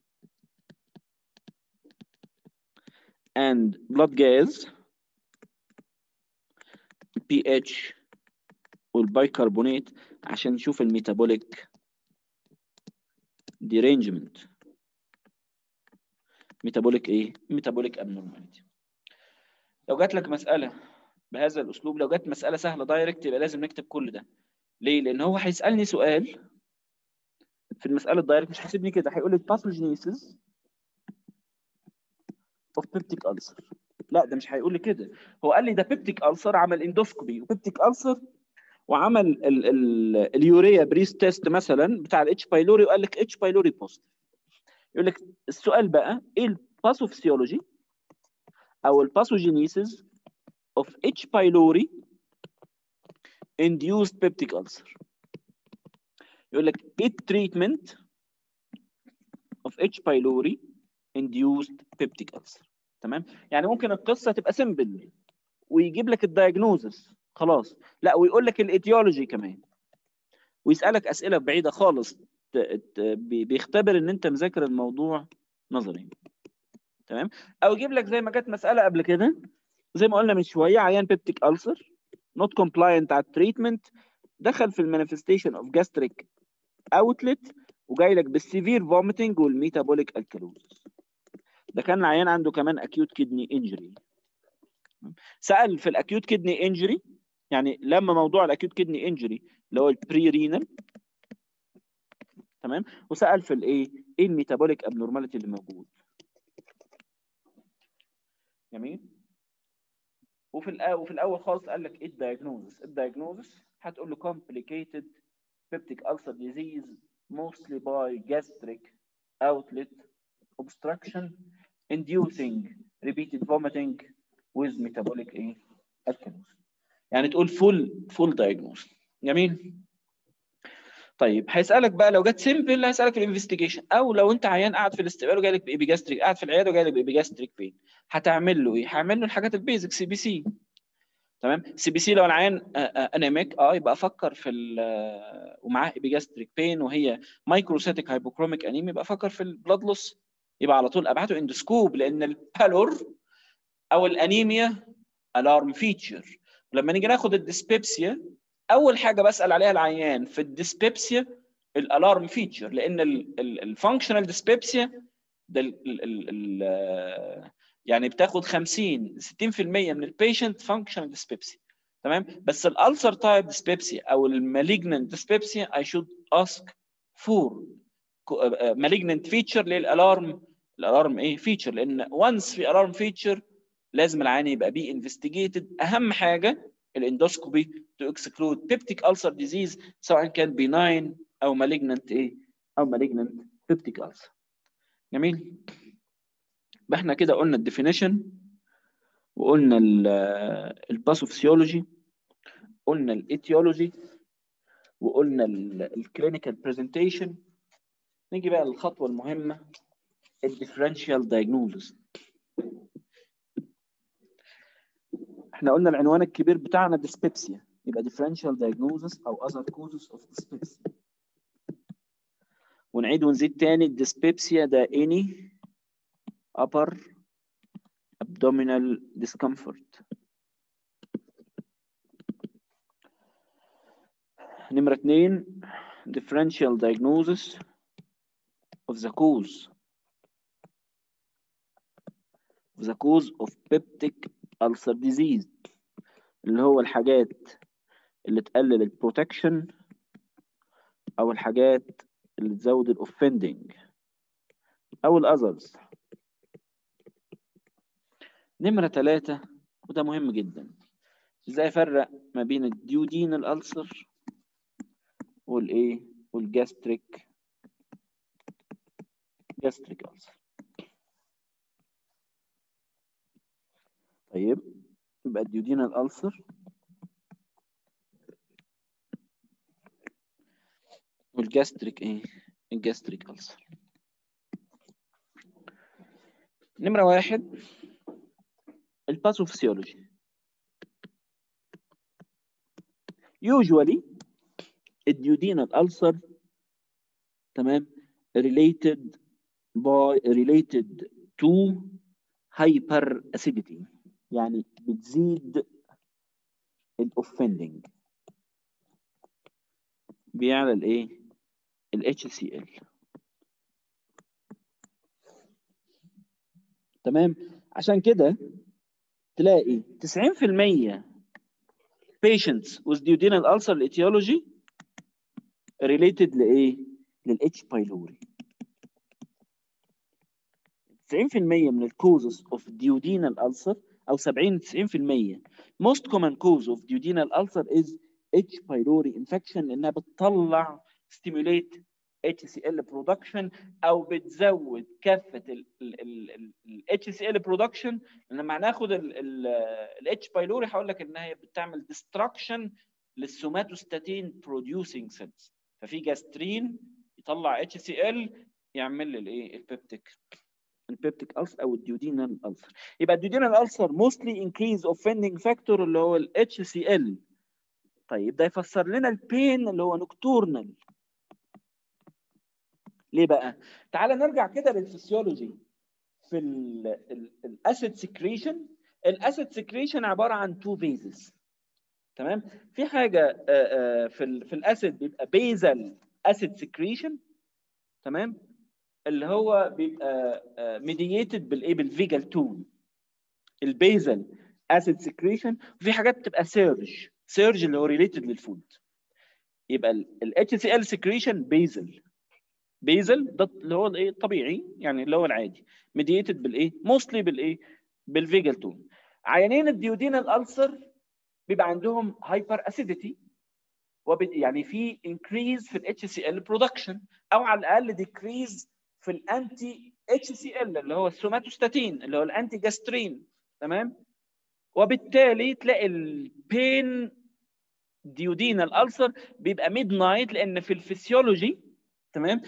and blood gas pH والبيكربونات عشان نشوف الميتابوليك derangement ميتابوليك ايه ميتابوليك abnormality لو جات لك مسألة بهذا الأسلوب لو جات مسألة سهلة دايركت يبقى لازم نكتب كل ده ليه؟ لأن هو هيسألني سؤال في المسألة الدايركت مش هيسيبني كده هيقول لي pathogenesis of peptic ulcer لا ده مش هيقول لي كده هو قال لي ده بيبتيك ألسر عمل اندوسكوبي وبيبتيك ألسر وعمل ال ال اليوريا بريس تيست مثلا بتاع الاتش بايلوري وقال لك اتش بايلوري بوزيتيف يقول لك السؤال بقى ايه الباثوفيسيولوجي او الباثوجينيسيس of H. pylori induced peptic ulcer يقول لك ايه treatment of H. pylori induced peptic ulcer تمام يعني ممكن القصه تبقى سيمبل ويجيب لك الدايجنوزس خلاص لا ويقول لك الايتيولوجي كمان ويسالك اسئله بعيده خالص ت- ت- بي- بيختبر ان انت مذاكر الموضوع نظري تمام او يجيب لك زي ما جت مساله قبل كده زي ما قلنا من شويه عيان بيبتيك ألسر نوت كومبلاينت على التريتمنت دخل في المانيفستيشن اوف جاستريك اوتلت وجاي لك بالسيفير فوميتنج والميتابوليك الكالوزس ده كان العيان عنده كمان اكيوت كدني انجري سال في الاكيوت كدني انجري يعني لما موضوع الاكيوت كدني انجري اللي هو البري رينال تمام وسال في الايه ايه الميتابوليك ابنورماليتي اللي موجود جميل وفي الأول وفي الاول خالص قال لك ايه الدايجنوزس الدايجنوزس هتقول له complicated peptic ulcer disease mostly by gastric outlet obstruction inducing repeated vomiting with metabolic ايه alkalosis يعني تقول full full diagnosis جميل طيب هيسالك بقى لو جت سيمبل هيسالك في الانفستيجيشن او لو انت عيان قاعد في الاستقبال وجاي لك بايبيجاستريك قاعد في العياده وجاي لك بايبيجاستريك بين هتعمل له ايه؟ هعمل له الحاجات البيزك سي بي سي تمام سي بي سي لو العيان انيميك اه يبقى افكر في ال ومعاه ايبيجاستريك بين وهي مايكروسيتيك هايبوكروميك انيميا يبقى افكر في البلاد لوس يبقى على طول ابعته اندوسكوب لان البالور او الانيميا الارم فيتشر ولما نيجي ناخد الديسبيبسيا اول حاجه بسال عليها العيان في الديسبيبسيا الالارم فيتشر لان الفانكشنال ديسبيبسيا ده ال ال ال يعني بتاخد 50 60% من البيشنت فانكشنال ديسبيبسيا تمام بس الالسر تايب ديسبيبسيا او المالجننت ديسبيبسيا اي شود اسك فور مالجننت فيتشر للالارم الالارم ايه فيتشر لان وانس في الارم فيتشر لازم العيان يبقى بي انفستيجيتد اهم حاجه الاندوسكوبي تو اكسكلود بيبتيك ألسر ديزيز سواء كان بيناين او مالجننت ايه او مالجننت بيبتيك ألسر جميل يبقى احنا كده قلنا الديفينيشن وقلنا الباثوفيسيولوجي قلنا الايتيولوجي وقلنا الكلينيكال برزنتيشن نيجي بقى للخطوه المهمه الديفرنشال دايجنوزس احنا قلنا العنوان الكبير بتاعنا ديسبيبسيا يبقى differential diagnosis او other causes of dyspepsia ونعيد ونزيد تاني الديسبيبسيا ده any upper abdominal discomfort نمرة اتنين differential diagnosis of the cause of the cause of peptic ulcer disease اللي هو الحاجات اللي تقلل البروتكشن او الحاجات اللي تزود الاوفندنج او الاذرز نمرة ثلاثة وده مهم جدا ازاي افرق ما بين الديودين الالسر والايه والجاستريك جاستريك ألسر طيب يبقى الديودينال ألسر والجاستريك ايه الجاستريك ألسر نمرة واحد الباثوفيسيولوجي usually الديودينال ألسر تمام related by related to hyper acidity يعني بتزيد الاوفندنج بيعلى الايه ال HCl تمام عشان كده تلاقي 90% patients with duodenal ulcer etiology related لايه لل H pylori 90% من الكوزز اوف duodenal ulcer او 70 90% most common cause of duodenal ulcer is H pylori infection لانها بتطلع stimulate HCl production او بتزود كافه ال ال ال ال HCl production لما هناخد ال H pylori هقول لك انها بتعمل destruction للسوماتوستاتين producing cells ففي جاسترين يطلع HCl يعمل لي الايه البيبتيك البيبتيك ألسر او الديودينال ألسر يبقى الديودينال ألسر mostly increase offending factor اللي هو ال HCl طيب ده يفسر لنا البين اللي هو نكتورنال ليه بقى؟ تعال نرجع كده للفسيولوجي في الاسيد سكريشن الاسيد سكريشن عباره عن تو فيزز تمام في حاجه في ال في الاسيد بيبقى بيزل اسيد سكريشن تمام اللي هو بيبقى ميدييتد بالايه بالفيجال تون البيزل اسيد سكريشن وفي حاجات بتبقى سيرج سيرج اللي هو ريليتد للفود يبقى ال اتش سي ال سكريشن بيزل بيزل ده اللي هو الايه الطبيعي يعني اللي هو العادي ميدييتد بالايه موستلي بالايه بالفيجال تون عيانين الديودينال ألسر بيبقى عندهم هايبر اسيديتي يعني في انكريز في الاتش سي ال برودكشن او على الاقل ديكريز في الانتي اتش سي ال اللي هو السوماتوستاتين اللي هو الانتي جاسترين تمام وبالتالي تلاقي البين ديودينال ألسر بيبقى ميد نايت لان في الفسيولوجي تمام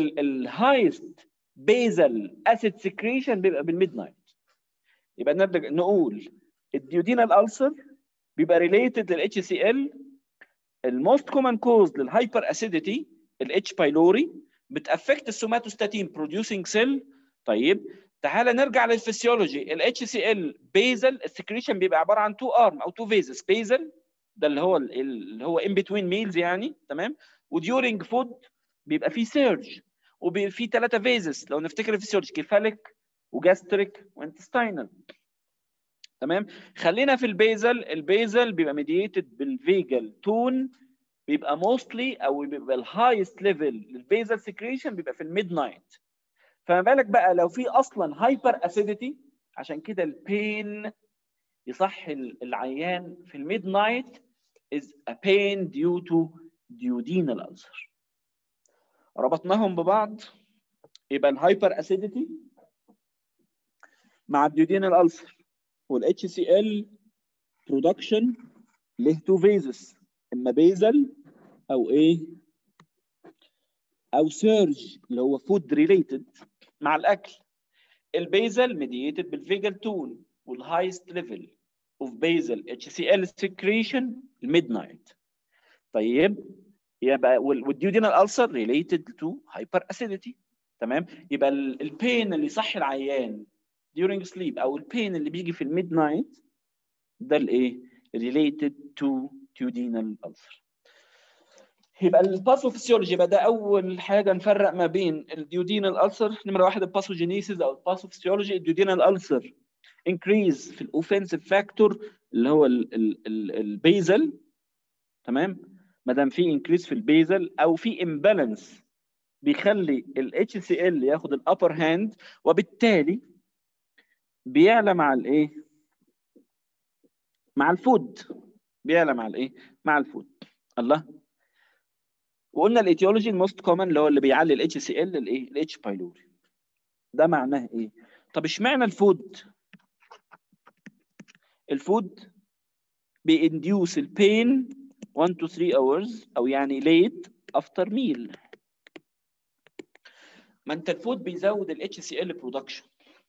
الهايست بيزل اسيد سكريشن بيبقى بالميد نايت يبقى نرجع نقول الديودينال ألسر بيبقى ريليتد للاتش سي ال الموست كومن كوز للهايبر اسيديتي الاتش بايلوري بتافكت السوماتوستاتين بروديوسينج سيل طيب تعال نرجع للفسيولوجي الاتش سي ال بيزل السكريشن بيبقى عباره عن تو ارم او تو فيزز بيزل ده اللي هو اللي هو ان بتوين ميلز يعني تمام وديورنج فود بيبقى فيه سيرج وبيبقى فيه ثلاثه فيزز لو نفتكر الفسيولوجي كيفاليك وجاستريك وانتستينال تمام خلينا في البيزل البيزل بيبقى ميدييتد بالفيجال تون بيبقى موستلي او بيبقى الهايست ليفل للبيزل سكريشن بيبقى في الميد نايت فما بالك بقى لو في اصلا هايبر اسيديتي عشان كده البين يصحي العيان في الميد نايت is a pain due to duodenal ulcer ربطناهم ببعض يبقى الهايبر اسيديتي مع الديودينال ألسر والاتش سي ال برودكشن له تو فيزز اما بيزل او ايه او سيرج اللي هو فود ريليتد مع الاكل البيزل ميدييتد بالفيجال تون والهايست ليفل اوف بيزل اتش سي ال سكريشن الميد نايت طيب يبقى والديودينال ألسر ريليتد تو هايبر اسيديتي تمام يبقى البين اللي يصحي العيان during sleep او البين اللي بيجي في الميد نايت ده الايه related to duodenal ulcer يبقى الباثوفيسيولوجي يبقى ده اول حاجه نفرق ما بين الديودينال ألسر نمره واحد الباثوجينيسيس او الباثوفيسيولوجي الديودينال ألسر increase في الاوفنسيف فاكتور اللي هو البيزل تمام ما دام في انكريز في البيزل او في امبالانس بيخلي الاتش سي ال ياخد الابر هاند وبالتالي بيعلى مع الايه مع الفود بيعلى مع الايه مع الفود الله وقلنا الايتيولوجي الموست كومن اللي هو اللي بيعلي الاتش سي ال الايه الاتش بايلوري ده معناه ايه طب اشمعنى الفود الفود بينديوس البين 1 to 3 hours او يعني late after meal ما انت الفود بيزود ال HCl production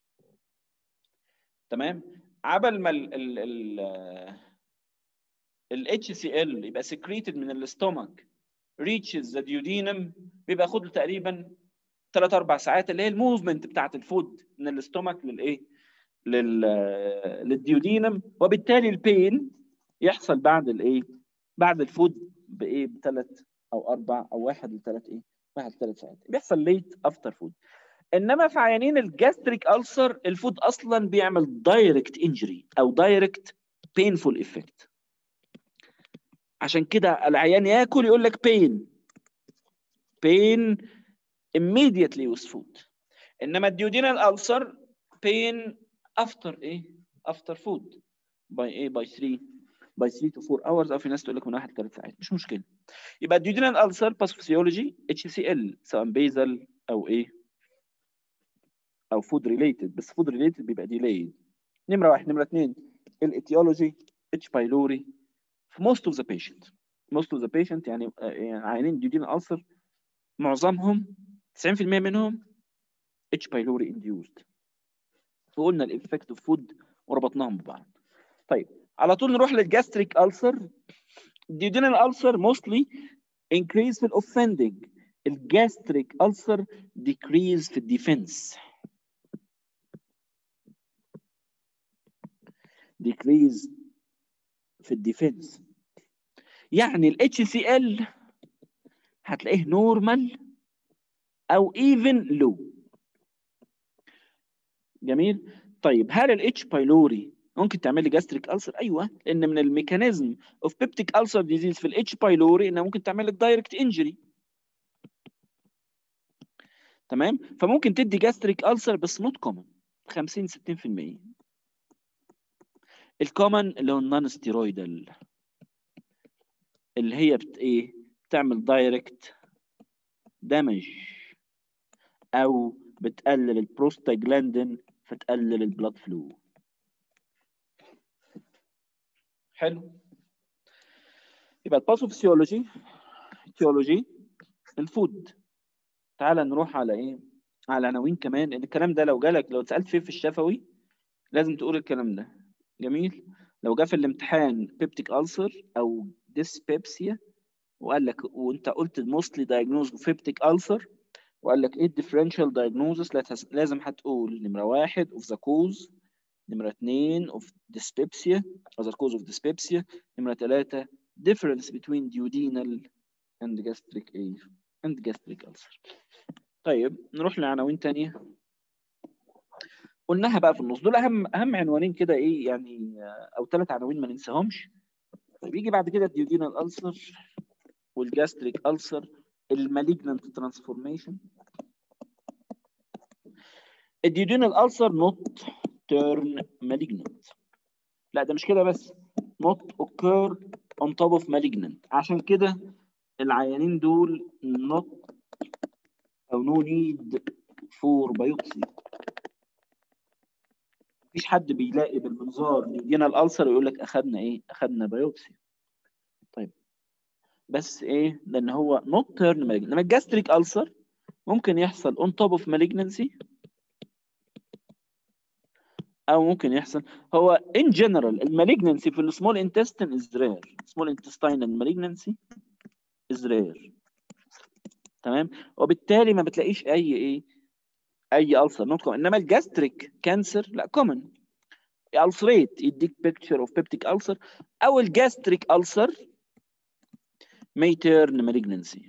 تمام عبل ما ال ال ال ال HCl يبقى secreted من الاستومك reaches the duodenum بيبقى ياخد له تقريبا 3 4 ساعات اللي هي الموفمنت بتاعت الفود من الاستومك للايه لل للديودينم وبالتالي البين يحصل بعد الايه بعد الفود بايه بثلاث او اربع او واحد لثلاث ايه واحد لثلاث ساعات بيحصل ليت افتر فود انما في عيانين الجاستريك ألسر الفود اصلا بيعمل دايركت انجري او دايركت بينفول افكت عشان كده العيان ياكل يقول لك بين بين immediately with food انما الديودينال ألسر pain after ايه after food by ايه by 3 by 3 to 4 hours او في ناس تقول لك من 1 ل 3 ساعات مش مشكله يبقى الديودينال ألسر باثوفيسيولوجي اتش سي ال سواء بيزل او ايه او فود ريليتد بس فود ريليتد بيبقى ديلايد نمره واحد نمره اثنين الاتيولوجي اتش بايلوري في most of the patient most of the patient يعني يعني عيانين ديودين ألسر معظمهم 90% منهم اتش بايلوري انديوزد وقلنا الافكت اوف فود وربطناهم ببعض طيب على طول نروح للجاستريك ألسر الديودينال ألسر mostly increase في الاوفندنج الجاستريك ألسر decrease في الديفنس decrease في الديفنس يعني ال HCl هتلاقيه نورمال او even low جميل طيب هل الاتش بايلوري ممكن تعمل لي جاستريك ألسر ايوه لان من الميكانيزم اوف بيبتيك ألسر ديزيز في الاتش بايلوري انها ممكن تعمل لك دايركت انجري تمام فممكن تدي جاستريك ألسر بس نوت كومن 50 60% الكومن اللي هو النون ستيرويدال اللي هي بت ايه بتعمل دايركت دامج او بتقلل البروستاجلاندين فتقلل البلاد فلو حلو يبقى الباثوفيسيولوجي تيولوجي الفود تعال نروح على ايه على عناوين كمان ان الكلام ده لو جالك لو اتسالت فيه في الشفوي لازم تقول الكلام ده جميل لو جه في الامتحان بيبتيك ألسر او ديسبيبسيا وقال لك وانت قلت موستلي دايجنوز بيبتيك ألسر وقال لك ايه الديفرنشال دايجنوزس لازم هتقول نمره واحد اوف ذا كوز نمره اثنين اوف dyspepsia او the cause of dyspepsia نمره ثلاثه difference between duodenal and gastric ايه and gastric ulcer طيب نروح لعناوين تانية قلناها بقى في النص دول اهم اهم عنوانين كده ايه يعني او ثلاث عناوين ما ننساهمش طيب يجي بعد كده الديودينال ألسر والجاستريك ألسر المالجنانت ترانسفورميشن الديودينال ألسر نوت تيرن مالجنانت لا ده مش كده بس نوت occur on top of malignant عشان كده العيانين دول not او no need for biopsy مفيش حد بيلاقي بالمنظار يدينا الألسر ويقول لك أخدنا إيه؟ أخدنا بايوبسي. طيب بس إيه؟ لأن هو not turn malignant، إنما الجاستريك ألسر ممكن يحصل on top of malignancy أو ممكن يحصل هو in general المالجنسي في السمول intestine is rare small intestinal malignancy is rare تمام وبالتالي ما بتلاقيش أي إيه اي ألسر نوت كومن انما الجاستريك كانسر لا كومن السريت يديك بيكتشر اوف بيبتيك ألسر او الجاستريك ألسر may turn malignancy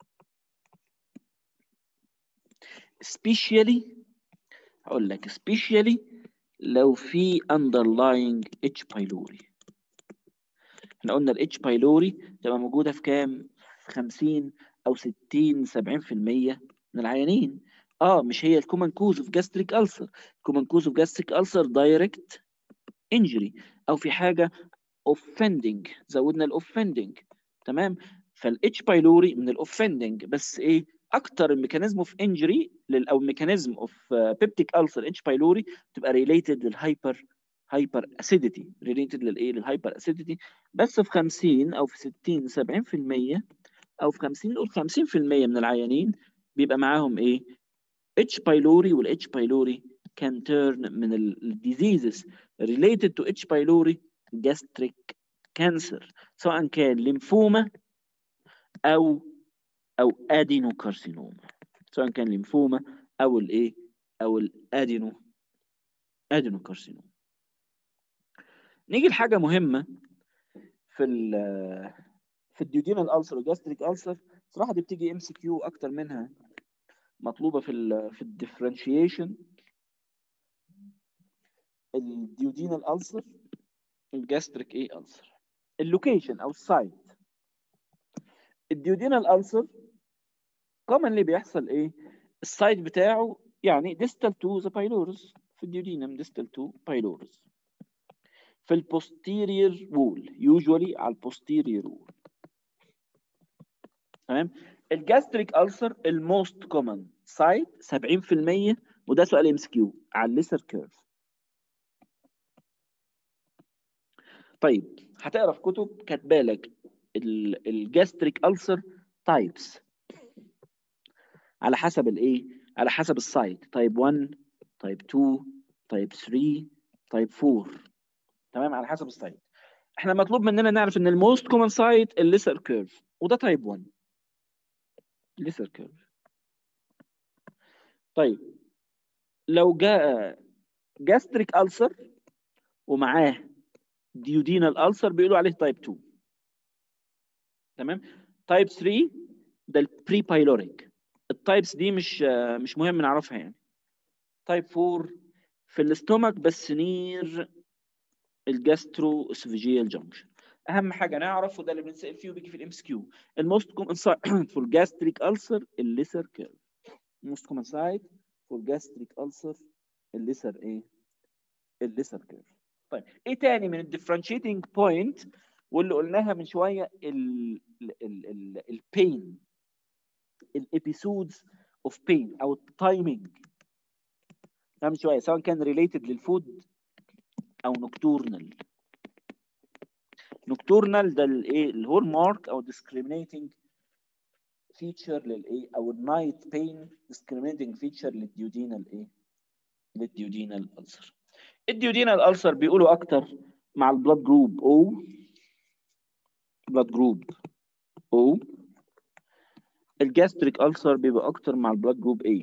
especially هقول لك especially لو في underlying H pylori احنا قلنا ال H pylori تبقى موجودة في كام؟ في 50 أو 60 70% من العيانين اه مش هي الكومن كوز اوف جاستريك ألسر الكومن كوز اوف جاستريك ألسر دايركت انجري او في حاجه اوفندنج زودنا الاوفندنج تمام فالاتش بايلوري من الاوفندنج بس ايه اكتر الميكانيزم اوف انجري او الميكانيزم اوف بيبتيك ألسر اتش بايلوري تبقى ريليتد للهايبر هايبر اسيديتي ريليتد للايه للهايبر اسيديتي بس في 50 او في 60 70% او في 50 نقول 50% من العيانين بيبقى معاهم ايه اتش بايلوري والاتش بايلوري can turn من ال diseases related to H. pylori gastric cancer سواء كان ليمفوما او او ادينوكارسينوما سواء كان ليمفوما او الايه او الادينو ادينوكارسينوما نيجي لحاجه مهمه في ال في الديودينال ألسر والجاستريك ألسر صراحه دي بتيجي ام سي كيو اكتر منها مطلوبه في ال في الديفرنشيشن الديودينال ألسر الجاستريك ايه ألسر اللوكيشن او السايت الديودينال ألسر commonly بيحصل ايه السايت بتاعه يعني distal to the pylorus في الديودينم distal to pylorus في البوستيريور وول usually على البوستيريور وول تمام الجاستريك ألسر الموست كومن سايت 70% وده سؤال ام اس كيو على الليسر كيرف طيب هتقرا في كتب كاتبه لك الجاستريك ألسر تايبس على حسب الايه على حسب السايت تايب 1 تايب 2 تايب 3 تايب 4 تمام على حسب السايت احنا مطلوب مننا نعرف ان الموست كومن سايت الليسر كيرف وده تايب 1 ليسر كيرف طيب لو جاء جاستريك ألسر ومعاه ديودينال ألسر بيقولوا عليه تايب 2 تمام تايب 3 ده البري بايلوريك التايبس دي مش مش مهم نعرفها يعني تايب 4 في الاستومك بس نير الجاسترو اسفيجيال جانكشن اهم حاجه نعرف وده اللي بنسال فيه وبيجي في الام اس كيو الموست كومن سايت فور جاستريك ألسر الليسر كيرف الموست كومن سايت فور جاستريك ألسر الليسر ايه الليسر كيرف طيب ايه تاني من الديفرنشيتنج بوينت واللي قلناها من شويه البين الابيسودز اوف بين او التايمينج من شويه سواء كان ريليتد للفود او نوكتورنال نوكتورنال ده الايه الهول مارك او discriminating فيتشر للايه او النايت بين discriminating فيتشر للديودينال ايه للديودينال ألسر الديودينال ألسر بيقولوا اكتر مع البلاد جروب او بلاد جروب او الجاستريك ألسر بيبقى اكتر مع البلاد جروب A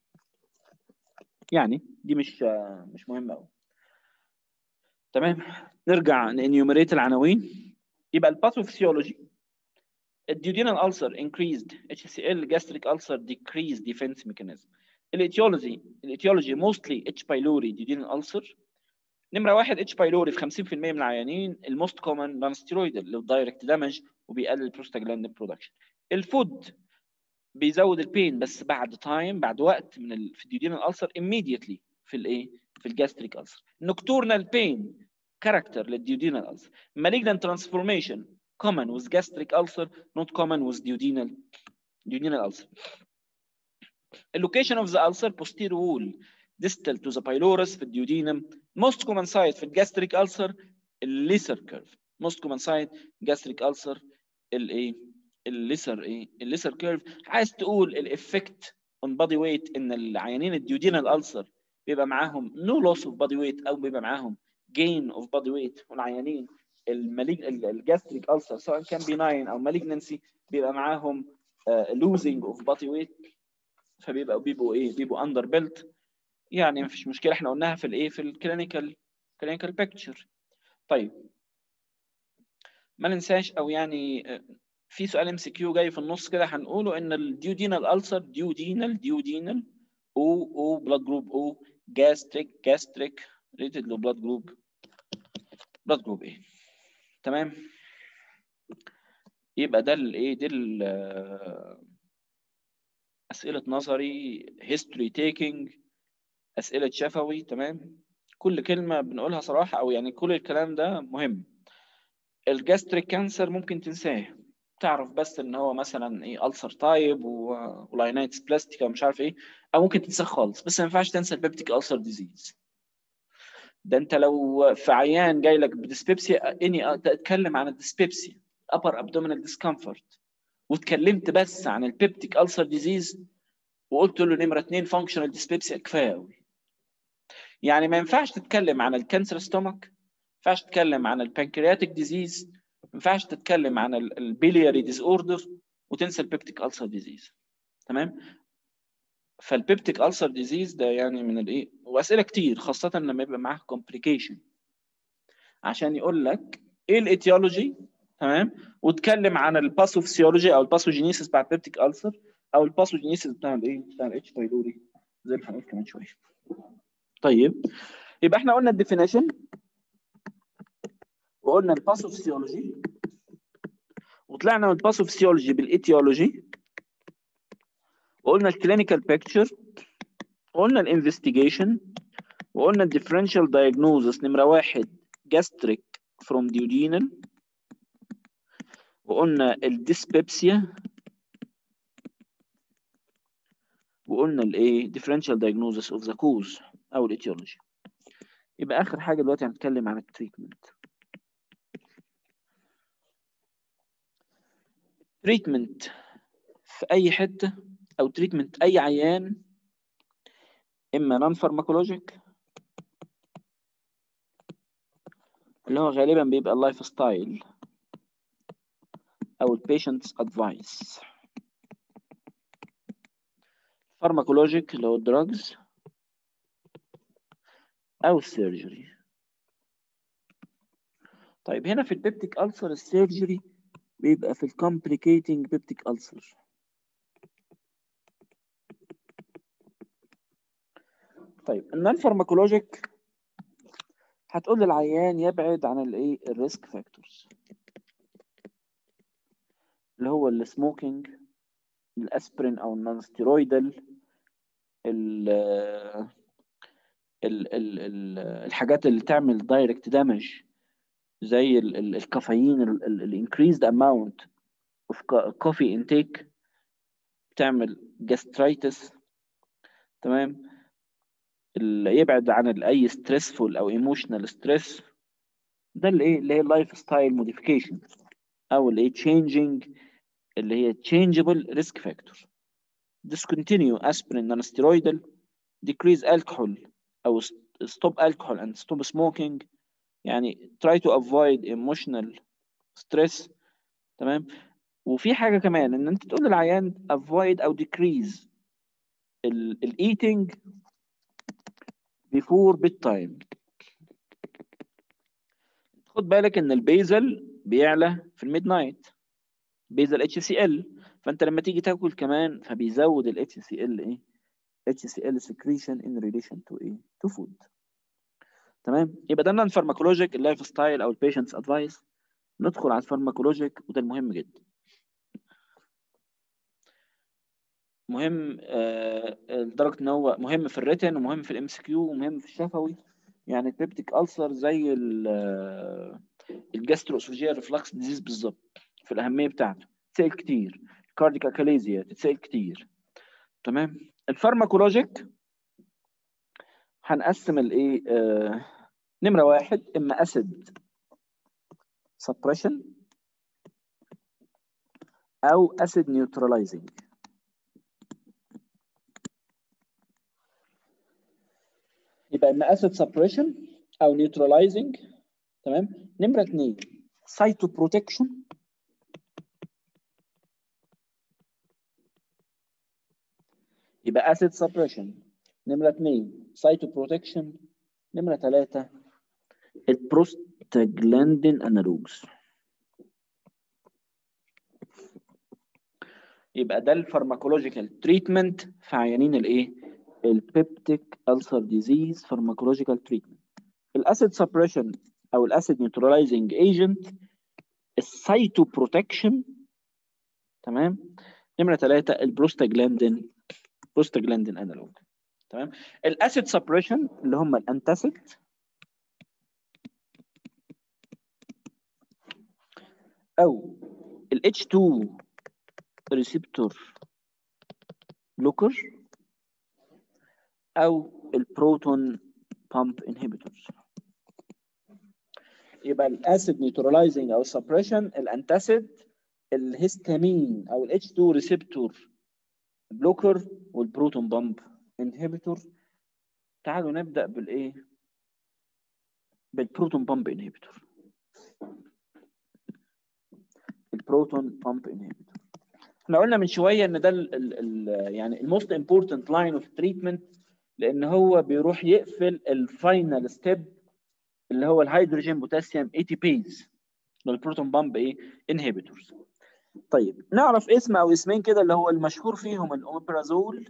يعني دي مش مش مهمه قوي تمام نرجع نانيوميريت العناوين يبقى الباثوفيسيولوجي الديودينال ألسر increased HCl gastric ulcer decreased defense mechanism الاتيولوجي الاتيولوجي mostly H. pylori duodenal ulcer نمرة واحد اتش بايلوري في 50% من العيانين الموست كومن نون ستيرويدال اللي هو دايركت دامج وبيقلل البروستاجلاند برودكشن الفود بيزود البين بس بعد تايم بعد وقت من ال... في الديودينال ألسر immediately في الايه في الجاستريك ألسر نوكتورنال بين كاركتر للديودينال ألسر malignant transformation common with gastric ulcer not common with duodenal duodenal ulcer location of the ulcer posterior wall distal to the pylorus في الديودينم most common site في الجاستريك ulcer الليسر كيرف most common site gastric ulcer الايه الليسر ايه الليسر كيرف عايز تقول الافكت on body weight ان العيانين الديودينال ulcer بيبقى معاهم no loss of body weight او بيبقى معاهم gain of body weight والعيانين الماليج الجاستريك ulcer سواء كان benign او malignancy بيبقى معاهم uh, losing of body weight فبيبقوا بيبقوا ايه بيبقوا اندر بيلت يعني مفيش مشكله احنا قلناها في الايه في الكلينيكال كلينيكال بيكتشر طيب ما ننساش او يعني في سؤال ام سي كيو جاي في النص كده هنقوله ان الديودينال ألسر ديودينال ديودينال او او بلاد جروب او جاستريك جاستريك ريتد لو بلاد جروب بلاد جروب ايه تمام يبقى ده الايه دي اسئله نظري هيستوري تيكينج اسئله شفوي تمام كل كلمه بنقولها صراحه او يعني كل الكلام ده مهم الجاستريك كانسر ممكن تنساه تعرف بس ان هو مثلا ايه ألسر تايب ولاينايتس بلاستيكا ومش عارف ايه او ممكن تنساه خالص بس ما ينفعش تنسى البيبتيك ألسر ديزيز ده انت لو في عيان جاي لك بديسبيبسيا اني اتكلم عن الديسبيبسيا upper abdominal discomfort واتكلمت بس عن البيبتيك ألسر ديزيز وقلت له نمره اثنين فانكشنال ديسبيبسيا كفايه قوي يعني ما ينفعش تتكلم عن الكانسر ستومك ما ينفعش تتكلم عن البنكرياتيك ديزيز ما ينفعش تتكلم عن البيلياري ديز اوردر وتنسى البيبتيك ألسر ديزيز تمام فالبيبتيك ألسر ديزيز ده يعني من الايه واسئله كتير خاصه لما يبقى معاك كومبليكيشن عشان يقول لك ايه الايتيولوجي تمام واتكلم عن الباثوفيسيولوجي او الباثوجينيسيس بتاع البيبتيك ألسر او الباثوجينيسيس بتاع الايه بتاع الاتش بايلوري زي ما هنقول كمان شويه طيب يبقى احنا قلنا الديفينيشن وقلنا الباثوفيسيولوجي وطلعنا من الباثوفيسيولوجي بالايتيولوجي وقلنا الكلينيكال بيكتشر وقلنا الانفستيجيشن وقلنا الديفرنشال دايجنوزس نمره واحد جاستريك فروم duodenal وقلنا الديسبيبسيا وقلنا الايه differential diagnosis of the cause او الايتيولوجي يبقى اخر حاجه دلوقتي هنتكلم عن التريتمنت تريتمنت في اي حته او تريتمنت اي عيان اما نون فارماكولوجيك اللي هو غالبا بيبقى اللايف ستايل او البيشنتس ادفايس فارماكولوجيك اللي هو الدراجز او السيرجري طيب هنا في البيبتيك ألسر السيرجري بيبقى في الكومبليكيتنج بيبتيك ألسر طيب النون فارماكولوجيك هتقول للعيان يبعد عن الايه الريسك فاكتورز اللي هو السموكينج الاسبرين او النون ستيرويدال ال ال ال ال الحاجات اللي تعمل دايركت دامج زي الكافيين الانكريزد اماونت اوف كوفي انتيك بتعمل جاسترايتس تمام يبعد عن اي ستريسفول او ايموشنال ستريس ده اللي ايه اللي هي اللايف ستايل موديفيكيشن او اللي هي changing اللي هي changeable risk factor discontinue aspirin non-steroidal decrease alcohol أو stop alcohol and stop smoking يعني try to avoid emotional stress تمام وفي حاجة كمان إن أنت تقول للعيان avoid أو decrease ال ال eating before bedtime خد بالك إن البيزل بيعلى في الميد نايت بيزل اتش سي ال فانت لما تيجي تاكل كمان فبيزود ال اتش سي ال ايه اتش سي ال secretion in relation to ايه to food تمام يبقى ده النون فارماكولوجيك اللايف ستايل او البيشنتس ادفايس ندخل على الفارماكولوجيك وده المهم جدا مهم آه لدرجه ان هو مهم في الريتن ومهم في الام سي كيو ومهم في الشفوي يعني البيبتيك ألسر زي الجاسترو اسوفيجيال ريفلكس ديزيز بالظبط في الاهميه بتاعته تتسال كتير الكارديك اكاليزيا تتسال كتير تمام الفارماكولوجيك هنقسم الايه آه نمره واحد اما اسيد سبريشن او اسيد نيوتراليزنج يبقى اما اسيد سبريشن او نيوتراليزنج تمام نمره اثنين سايتو بروتكشن يبقى اسيد سبريشن نمره اثنين سايتو بروتكشن نمره ثلاثه البروستاجلاندين انالوجز يبقى ده الفارماكولوجيكال تريتمنت في عيانين الايه البيبتيك ألسر ديزيز فارماكولوجيكال تريتمنت الاسيد سبريشن او الاسيد نيوتراليزنج ايجنت السايتو بروتكشن تمام نمره ثلاثه البروستاجلاندين بروستاجلاندين انالوج تمام الاسيد سبريشن اللي هم الانتاسيد او ال H2 ريسبتور بلوكر او البروتون بامب انهبيتورز يبقى الاسيد نيوتراليزنج او السبريشن الانتاسيد الهستامين او الاتش 2 ريسبتور بلوكر والبروتون بامب انهبيتور تعالوا نبدا بالايه بالبروتون بامب انهبيتور البروتون بامب انهبيتور احنا قلنا من شويه ان ده ال ال ال يعني الموست امبورتنت لاين اوف تريتمنت لان هو بيروح يقفل الفاينل ستيب اللي هو الهيدروجين بوتاسيوم اي تي بيز البروتون بامب ايه انهبيتورز طيب نعرف اسم او اسمين كده اللي هو المشهور فيهم الاوميبرازول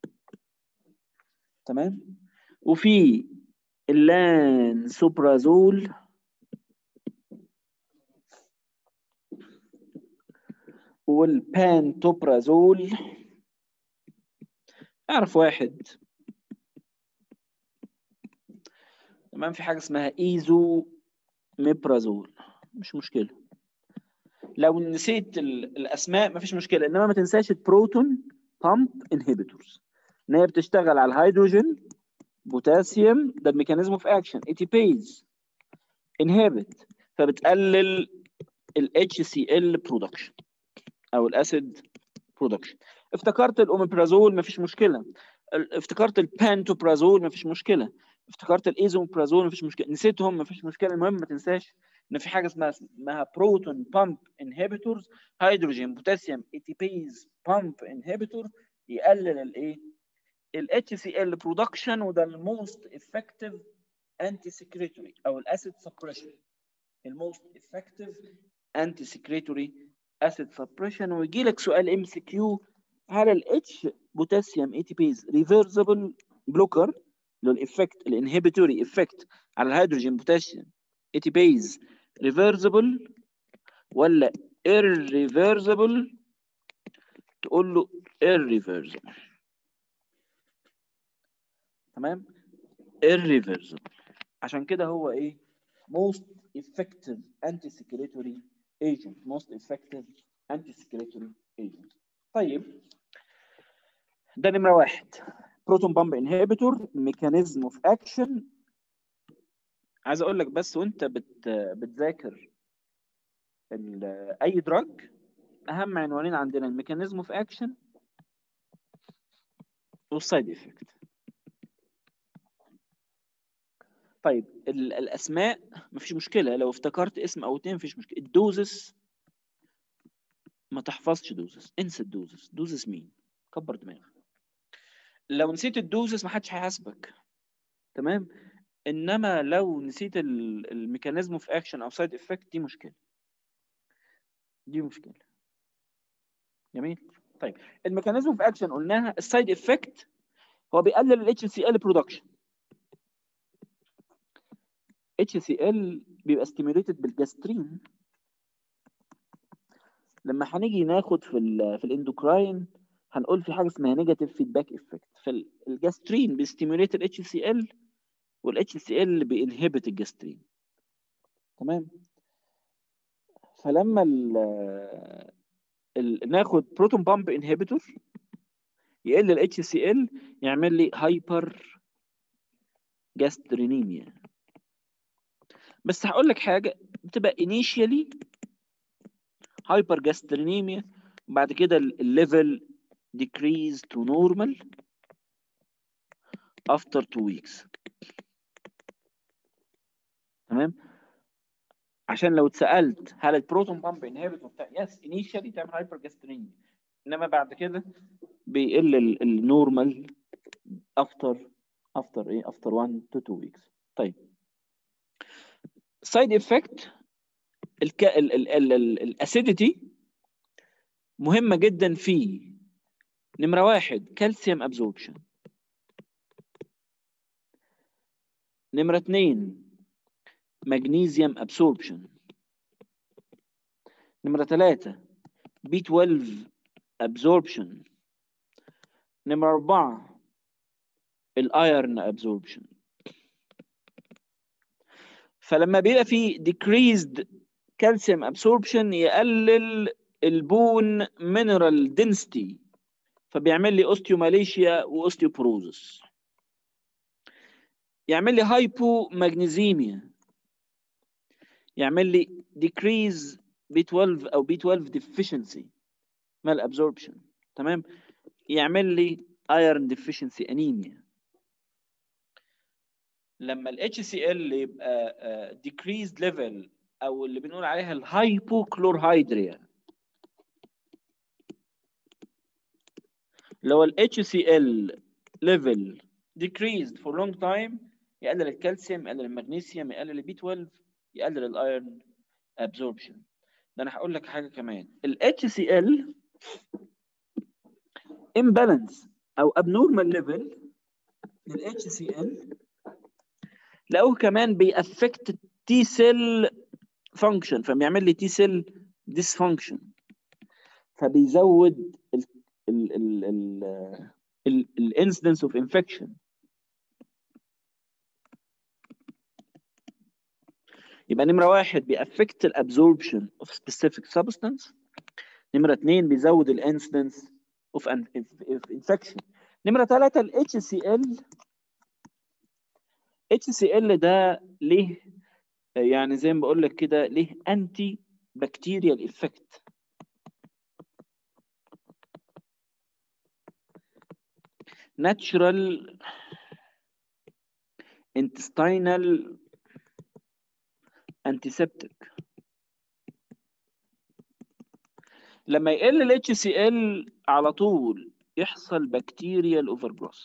تمام وفي اللانسوبرازول والبانتوبرازول اعرف واحد تمام في حاجه اسمها ايزو ميبرازول مش مشكله لو نسيت الاسماء مفيش مشكله انما ما تنساش البروتون بامب انهبيتورز ان هي بتشتغل على الهيدروجين بوتاسيوم ده الميكانيزم اوف اكشن اي تي بيز انهبت فبتقلل ال HCl برودكشن او الاسيد برودكشن افتكرت الاوميبرازول مفيش مشكله افتكرت البانتوبرازول مفيش مشكله افتكرت الايزومبرازول مفيش مشكله نسيتهم مفيش مشكله المهم ما تنساش ان في حاجه اسمها اسمها بروتون بامب انهبيتورز هيدروجين بوتاسيوم اي تي بيز بامب انهبيتور يقلل الايه ال HCl برودكشن وده الموست افكتيف انتي سكريتوري او الاسيد سبريشن الموست افكتيف انتي سكريتوري اسيد سبريشن ويجي لك سؤال ام سي كيو هل الاتش بوتاسيوم اي تي بيز ريفرسبل بلوكر اللي هو الافكت الانهبيتوري افكت على الهيدروجين بوتاسيوم اي تي بيز ريفرسبل ولا irreversible تقول له irreversible تمام irreversible عشان كده هو ايه most effective anti-secretory agent most effective anti-secretory agent طيب ده نمرة واحد بروتون بامب انهبيتور ميكانيزم اوف اكشن عايز اقول لك بس وانت بت بتذاكر اي دراج اهم عنوانين عندنا الميكانيزم اوف اكشن والسايد افكت طيب ال الاسماء مفيش مشكله لو افتكرت اسم او اتنين مفيش مشكله الدوزس ما تحفظش دوزس انسى الدوزس دوزس مين كبر دماغك لو نسيت الدوزس ما حدش هيحاسبك تمام انما لو نسيت الميكانيزم اوف اكشن او سايد افكت دي مشكله دي مشكله جميل طيب الميكانيزم اوف اكشن قلناها السايد افكت هو بيقلل الاتش سي ال برودكشن اتش سي ال بيبقى ستيميوليتد بالجاسترين لما هنيجي ناخد في ال في الاندوكراين هنقول في حاجه اسمها نيجاتيف فيدباك افكت فالجاسترين بيستيميوليت الاتش سي ال والاتش سي ال بينهبت الجاسترين تمام فلما ال ال ناخد بروتون بامب انهبيتور يقل الاتش سي ال يعمل لي هايبر جاسترينيميا بس هقول لك حاجه بتبقى انيشيالي هايبر جاسترينيميا بعد كده الليفل decrease to normal after two weeks تمام عشان لو اتسالت هل البروتون بامب انهبيتور بتاع يس انيشالي تعمل هايبر جاسترينيميا انما بعد كده بيقل النورمال افتر افتر ايه افتر 1 تو 2 ويكس طيب سايد افكت الاسيديتي مهمه جدا في نمره واحد كالسيوم ابزوربشن نمره اتنين مغنيسيوم ابسوربشن نمره ثلاثة بي 12 ابزوربشن نمره أربعة الايرن ابزوربشن فلما بيبقى في decreased calcium absorption يقلل البون mineral density فبيعمل لي اوستيوماليشيا واوستيوبروزس يعمل لي هايبو ماجنيزيميا يعمل لي decrease B12 او B12 deficiency mal absorption تمام يعمل لي iron deficiency anemia لما ال HCl يبقى uh, decreased level او اللي بنقول عليها الهايبوكلورهيدريا اللي هو ال HCl level decreased for long time يقلل الكالسيوم يقلل المغنيسيوم يقلل البي 12 يقلل الايرون absorption ده انا هقول لك حاجه كمان ال HCl imbalance او abnormal level لل HCl لقوه كمان بيأفكت التي سيل فانكشن فبيعمل لي تي سيل ديسفانكشن فبيزود ال ال ال ال الانسيدنس اوف انفكشن يبقى نمره واحد بيأفكت الابزوربشن اوف سبيسيفيك سبستانس نمره اثنين بيزود الانسيدنس اوف انفكشن نمره ثلاثه ال HCl HCl ده ليه يعني زي ما بقول لك كده ليه انتي بكتيريال افكت natural intestinal antiseptic لما يقل ال HCl على طول يحصل بكتيريال اوفرجروث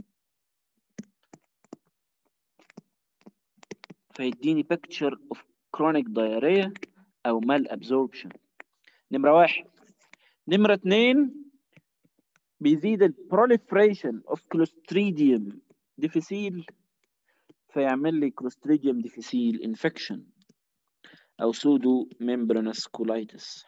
فيديني picture of chronic diarrhea او mal absorption نمرة واحد نمرة اتنين بيزيد ال proliferation of clostridium difficile فيعمل لي clostridium difficile infection او pseudo membranous colitis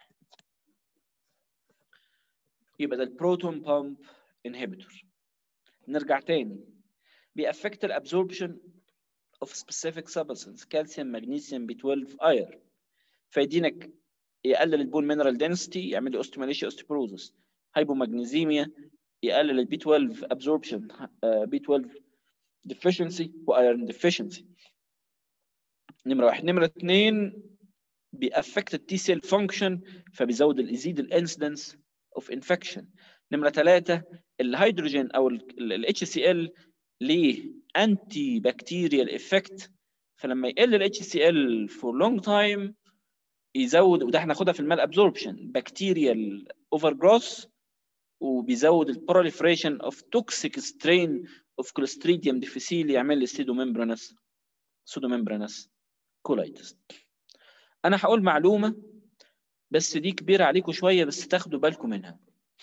يبقى ده البروتون بامب inhibitor نرجع تاني بيأفكت الابزوربشن of specific substance calcium magnesium B12 iron فيدينك يقلل البون مينرال density يعمل لي اوستوماليشيا اوستيبروزس هايبومagnesemia يقلل البي 12 absorption بي 12 deficiency وايرون deficiency نمره واحد نمره اثنين بيأفكت التي سيل فانكشن فبيزود يزيد الانسيدنس اوف انفكشن نمره ثلاثه الهيدروجين او ال اتش سي ال ليه انتي بكتيريال افكت فلما يقل ال HCl for long time يزود وده احنا ناخدها في المال ابزوربشن بكتيريال اوفر جروث وبيزود البروليفريشن اوف توكسيك سترين اوف كلوستريديوم ديفيسيل يعمل لي سيدو ممبرانس سودو ممبرانس كولايتس انا هقول معلومه بس دي كبيره عليكم شويه بس تاخدوا بالكم منها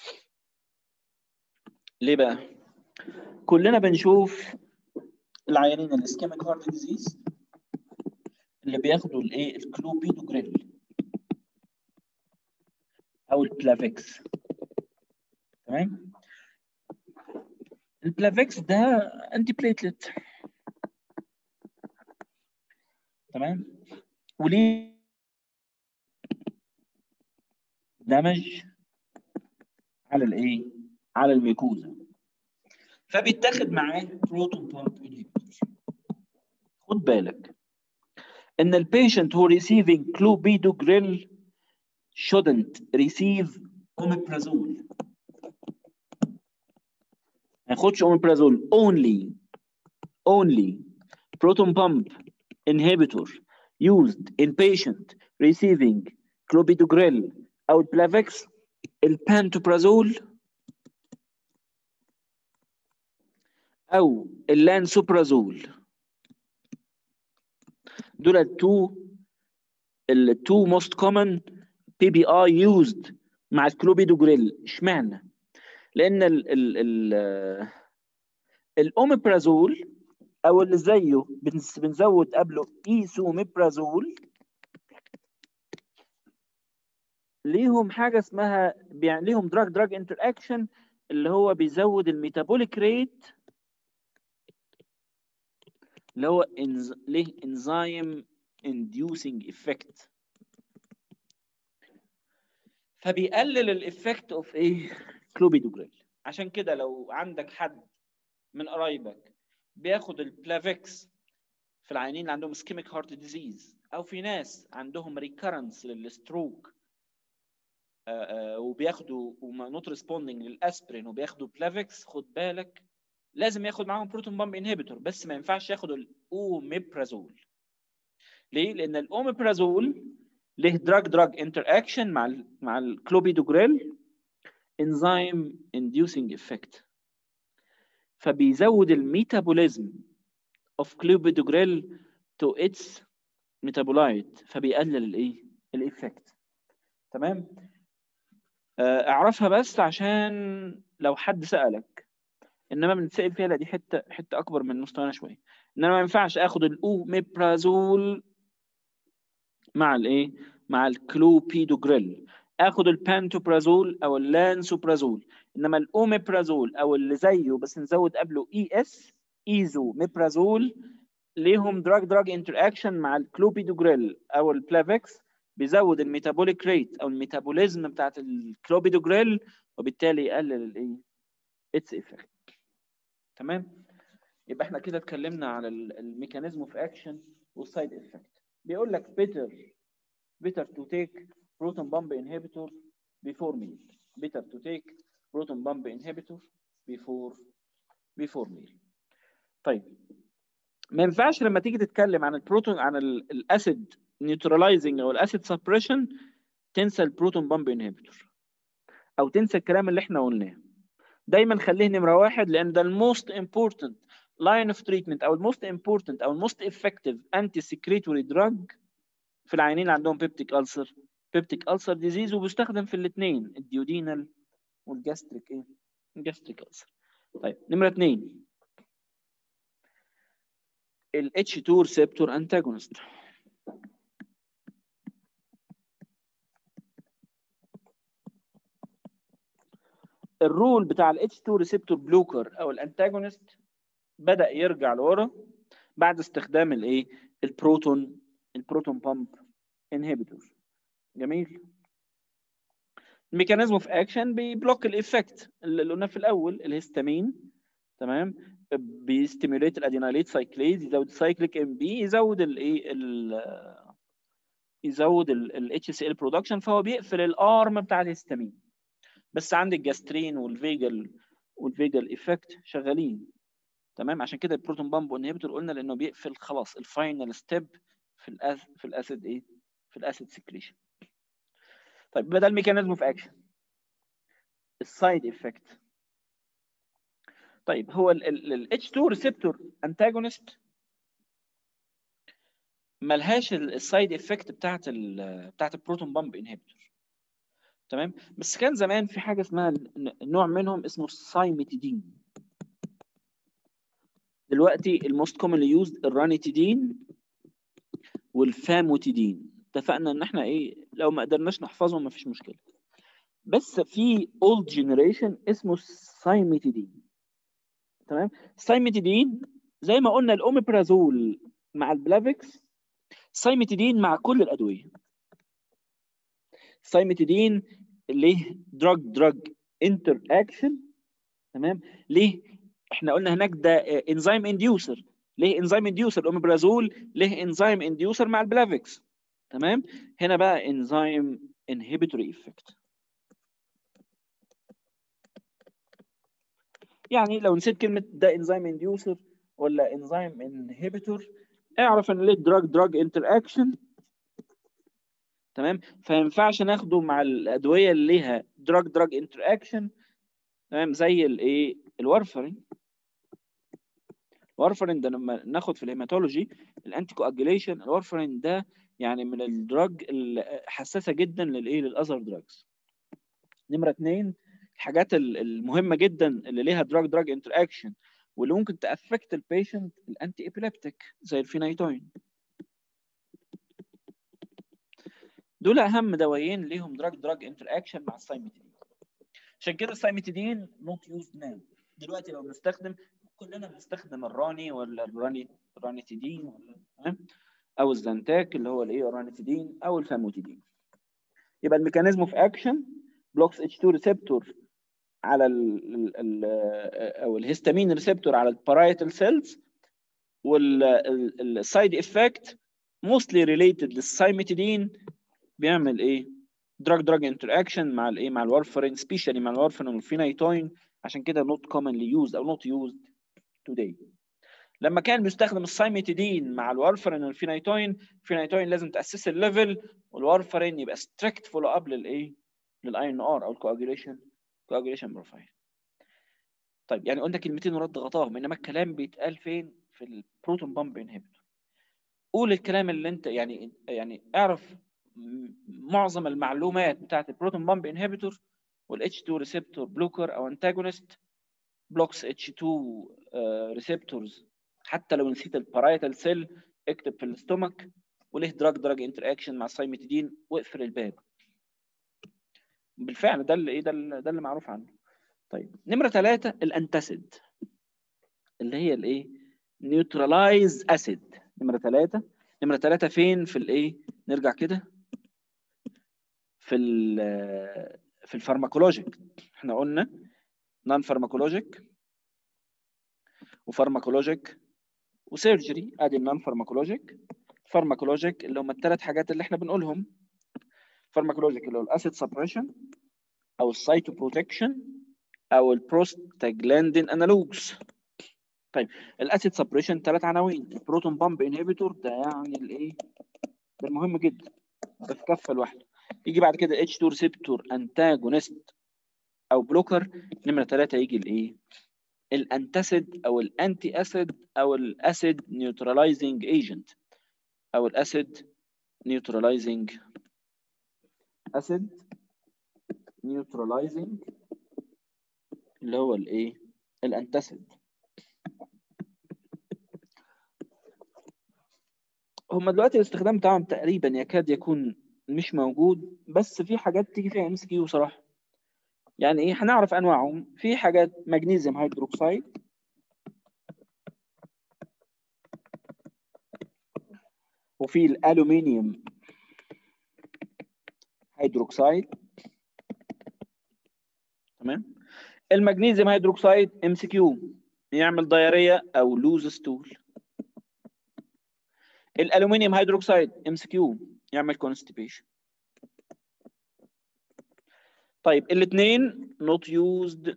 ليه بقى كلنا بنشوف العيانين الاسكيميك هارت ديزيز اللي بياخدوا الايه الكلوبيدوجريل او البلافيكس تمام البلافيكس ده انتي بليتلت تمام وليه دمج على الايه على الميكوزا فبيتاخد معاه بروتون بامب انهبيتور خد بالك ان البيشنت هو receiving clopidogrel shouldn't receive omeprazole ما ياخدش omeprazole only only proton pump inhibitor used in patient receiving clopidogrel او البلافيكس البانتوبرازول او اللانسوبرازول دول التو التو موست كومن بي بي اي يوزد مع الكلوبيدوجريل اشمعنى؟ لان ال ال ال الاوميبرازول او اللي زيه بنز- بنزود قبله ايسوميبرازول ليهم حاجه اسمها بيعني ليهم دراج دراج انتر اكشن اللي هو بيزود الميتابوليك ريت اللي هو إنز... ليه انزيم inducing effect فبيقلل الافكت اوف ايه كلوبيدوجريل عشان كده لو عندك حد من قرايبك بياخد البلافيكس في العيانين اللي عندهم اسكيميك هارت ديزيز او في ناس عندهم ريكرنس للستروك وبياخدوا نوت ريسبوندنج للاسبرين وبياخدوا بلافكس خد بالك لازم ياخد معاهم بروتون بامب انهبيتور بس ما ينفعش ياخد الاوميبرازول ليه؟ لان الاوميبرازول له دراج دراج انتر اكشن مع ال مع الكلوبيدوجريل انزيم انديوسنج افكت فبيزود الميتابوليزم اوف كلوبيدوجريل تو اتس ميتابولايت فبيقلل الايه؟ الايفكت تمام؟ اعرفها بس عشان لو حد سألك انما بنتسأل فيها لا دي حته حته اكبر من مستوانا شويه انما ما ينفعش اخد الاوميبرازول مع الايه مع الكلوبيدوجريل اخد البانتوبرازول او اللانسوبرازول انما الاوميبرازول او اللي زيه بس نزود قبله اي اس ايزو ميبرازول ليهم دراج دراج انتر اكشن مع الكلوبيدوجريل او البلافكس بيزود الميتابوليك ريت او الميتابوليزم بتاعت الكلوبيدوجريل وبالتالي يقلل الايه اتس افكت تمام يبقى احنا كده اتكلمنا على الميكانيزم اوف اكشن والسايد افكت بيقول لك better better to take proton pump inhibitor before meal better to take proton pump inhibitor before before meal طيب ما ينفعش لما تيجي تتكلم عن البروتون عن الاسيد نيوتراليزنج او الاسيد سبريشن تنسى البروتون بامب انهبيتور او تنسى الكلام اللي احنا قلناه دايما خليه نمره واحد لان ده الموست امبورتنت لاين اوف تريتمنت او الموست امبورتنت او الموست افكتيف انتي سكريتوري دراج في العيانين اللي عندهم بيبتيك ألسر بيبتيك ألسر ديزيز وبيستخدم في الاثنين الديودينال والجاستريك ايه الجاستريك ألسر طيب نمره اثنين ال H2 receptor antagonist الرول بتاع ال H2 receptor blocker او الانتاجونست بدأ يرجع لورا بعد استخدام الايه البروتون البروتون بامب انهبيتور جميل الميكانيزم اوف اكشن بيبلوك الايفكت اللي قلناه في الاول الهستامين تمام بيستيموليت الاديناليت سايكليز يزود السايكليك ام بي يزود الايه يزود الاتش سي ال برودكشن فهو بيقفل الارم بتاع الهستامين بس عند الجاسترين والفيجل والفيجل ايفكت شغالين تمام عشان كده البروتون بامب انهبيتور قلنا لانه بيقفل خلاص الفاينل ستيب في الأس في الاسيد ايه في الاسيد سكريشن طيب بدل الميكانيزم اوف اكشن السايد افكت طيب هو ال H2 ريسبتور انتاجونست ملهاش السايد افكت بتاعت ال بتاعت البروتون بامب انهبيتور تمام بس كان زمان في حاجه اسمها نوع منهم اسمه السايميتيدين دلوقتي الموست كومنلي يوزد الرانيتيدين والفاموتيدين اتفقنا ان احنا ايه لو ما قدرناش نحفظهم مفيش مشكله بس في اولد جنريشن اسمه السايميتيدين تمام السايميتيدين زي ما قلنا الاوميبرازول مع البلافكس السايميتيدين مع كل الادويه السايميتيدين ليه دراج دراج انتر اكشن تمام ليه احنا قلنا هناك ده انزيم انديوسر ليه انزيم انديوسر الاوميبرازول ليه انزيم انديوسر مع البلافكس تمام هنا بقى انزيم انهبيتوري افكت يعني لو نسيت كلمه ده انزيم انديوسر ولا انزيم انهبيتور اعرف ان ليه دراج دراج انتر اكشن تمام فما ينفعش ناخده مع الادويه اللي ليها دراج دراج انتر اكشن تمام زي الايه الورفرين الورفرين ده لما ناخد في الهيماتولوجي الانتي كواجيليشن الورفرين ده يعني من الدراج الحساسه جدا للايه للاذر دراجز نمره اثنين الحاجات المهمه جدا اللي ليها دراج دراج انتر اكشن واللي ممكن تافكت البيشنت الانتي ابيليبتيك زي الفينايتوين دول اهم دوايين ليهم دراج دراج انتر اكشن مع السايميتيدين عشان كده السايميتيدين نوت يوزد ناو دلوقتي لو بنستخدم كلنا بنستخدم الراني ولا الراني الرانيتيدين ولا تمام او الزنتاك اللي هو الايه الرانيتيدين او الفاموتيدين يبقى الميكانيزم اوف اكشن بلوكس اتش 2 ريسبتور على ال ال او الهستامين ريسبتور على البارايتال سيلز والسايد افكت موستلي ريليتد للسايمتيدين بيعمل ايه؟ دراج دراج انتراكشن مع الايه؟ مع الورفرين سبيشالي مع الورفرين والفينايتوين عشان كده نوت كومنلي يوزد او نوت يوزد توداي لما كان بيستخدم السايمتيدين مع الورفرين والفينايتوين الفينايتوين لازم تاسس الليفل والورفرين يبقى ستريكت فولو اب للايه؟ للاي ان ار او الكواجوليشن كواجوليشن بروفايل طيب يعني قلنا كلمتين ورد غطاهم انما الكلام بيتقال فين؟ في البروتون بامب انهبيتور قول الكلام اللي انت يعني يعني اعرف معظم المعلومات بتاعت البروتون بامب انهبيتور والاتش 2 ريسبتور بلوكر او انتاجونست بلوكس اتش 2 ريسبتورز حتى لو نسيت البارايتال سيل اكتب في الاستومك وليه دراج دراج انتر اكشن مع السايمتيدين واقفل الباب بالفعل ده اللي ايه ده اللي, ده اللي معروف عنه طيب نمره ثلاثة الانتاسيد اللي هي الايه نيوترلايز اسيد نمره ثلاثة نمره ثلاثة فين في الايه نرجع كده في ال في الفارماكولوجيك احنا قلنا نون فارماكولوجيك وفارماكولوجيك وسيرجري ادي النون فارماكولوجيك فارماكولوجيك اللي هم الثلاث حاجات اللي احنا بنقولهم فارماكولوجيك اللي هو الاسيد سبريشن او السايتو بروتكشن او البروستاجلاندين انالوجز طيب الاسيد سبريشن ثلاث عناوين البروتون بامب انهبيتور ده يعني الايه ده مهم جدا ده في كفه لوحده يجي بعد كده اتش 2 ريسبتور انتاجونست او بلوكر نمره ثلاثه يجي الايه الانتاسيد او الانتي اسيد او الاسيد نيوتراليزنج ايجنت او الاسيد نيوتراليزنج اسيد نيوتراليزنج اللي هو الايه الانتاسيد هم دلوقتي الاستخدام بتاعهم تقريبا يكاد يكون مش موجود بس في حاجات تيجي فيها ام اس كيو صراحه يعني ايه هنعرف انواعهم في حاجات مغنيسيوم هيدروكسيد وفي الالومنيوم هيدروكسيد تمام المغنيسيوم هيدروكسيد ام سي كيو يعمل ضياريه او لوز ستول الالومنيوم هيدروكسيد ام سي كيو يعمل كونستيبيشن طيب الاثنين not used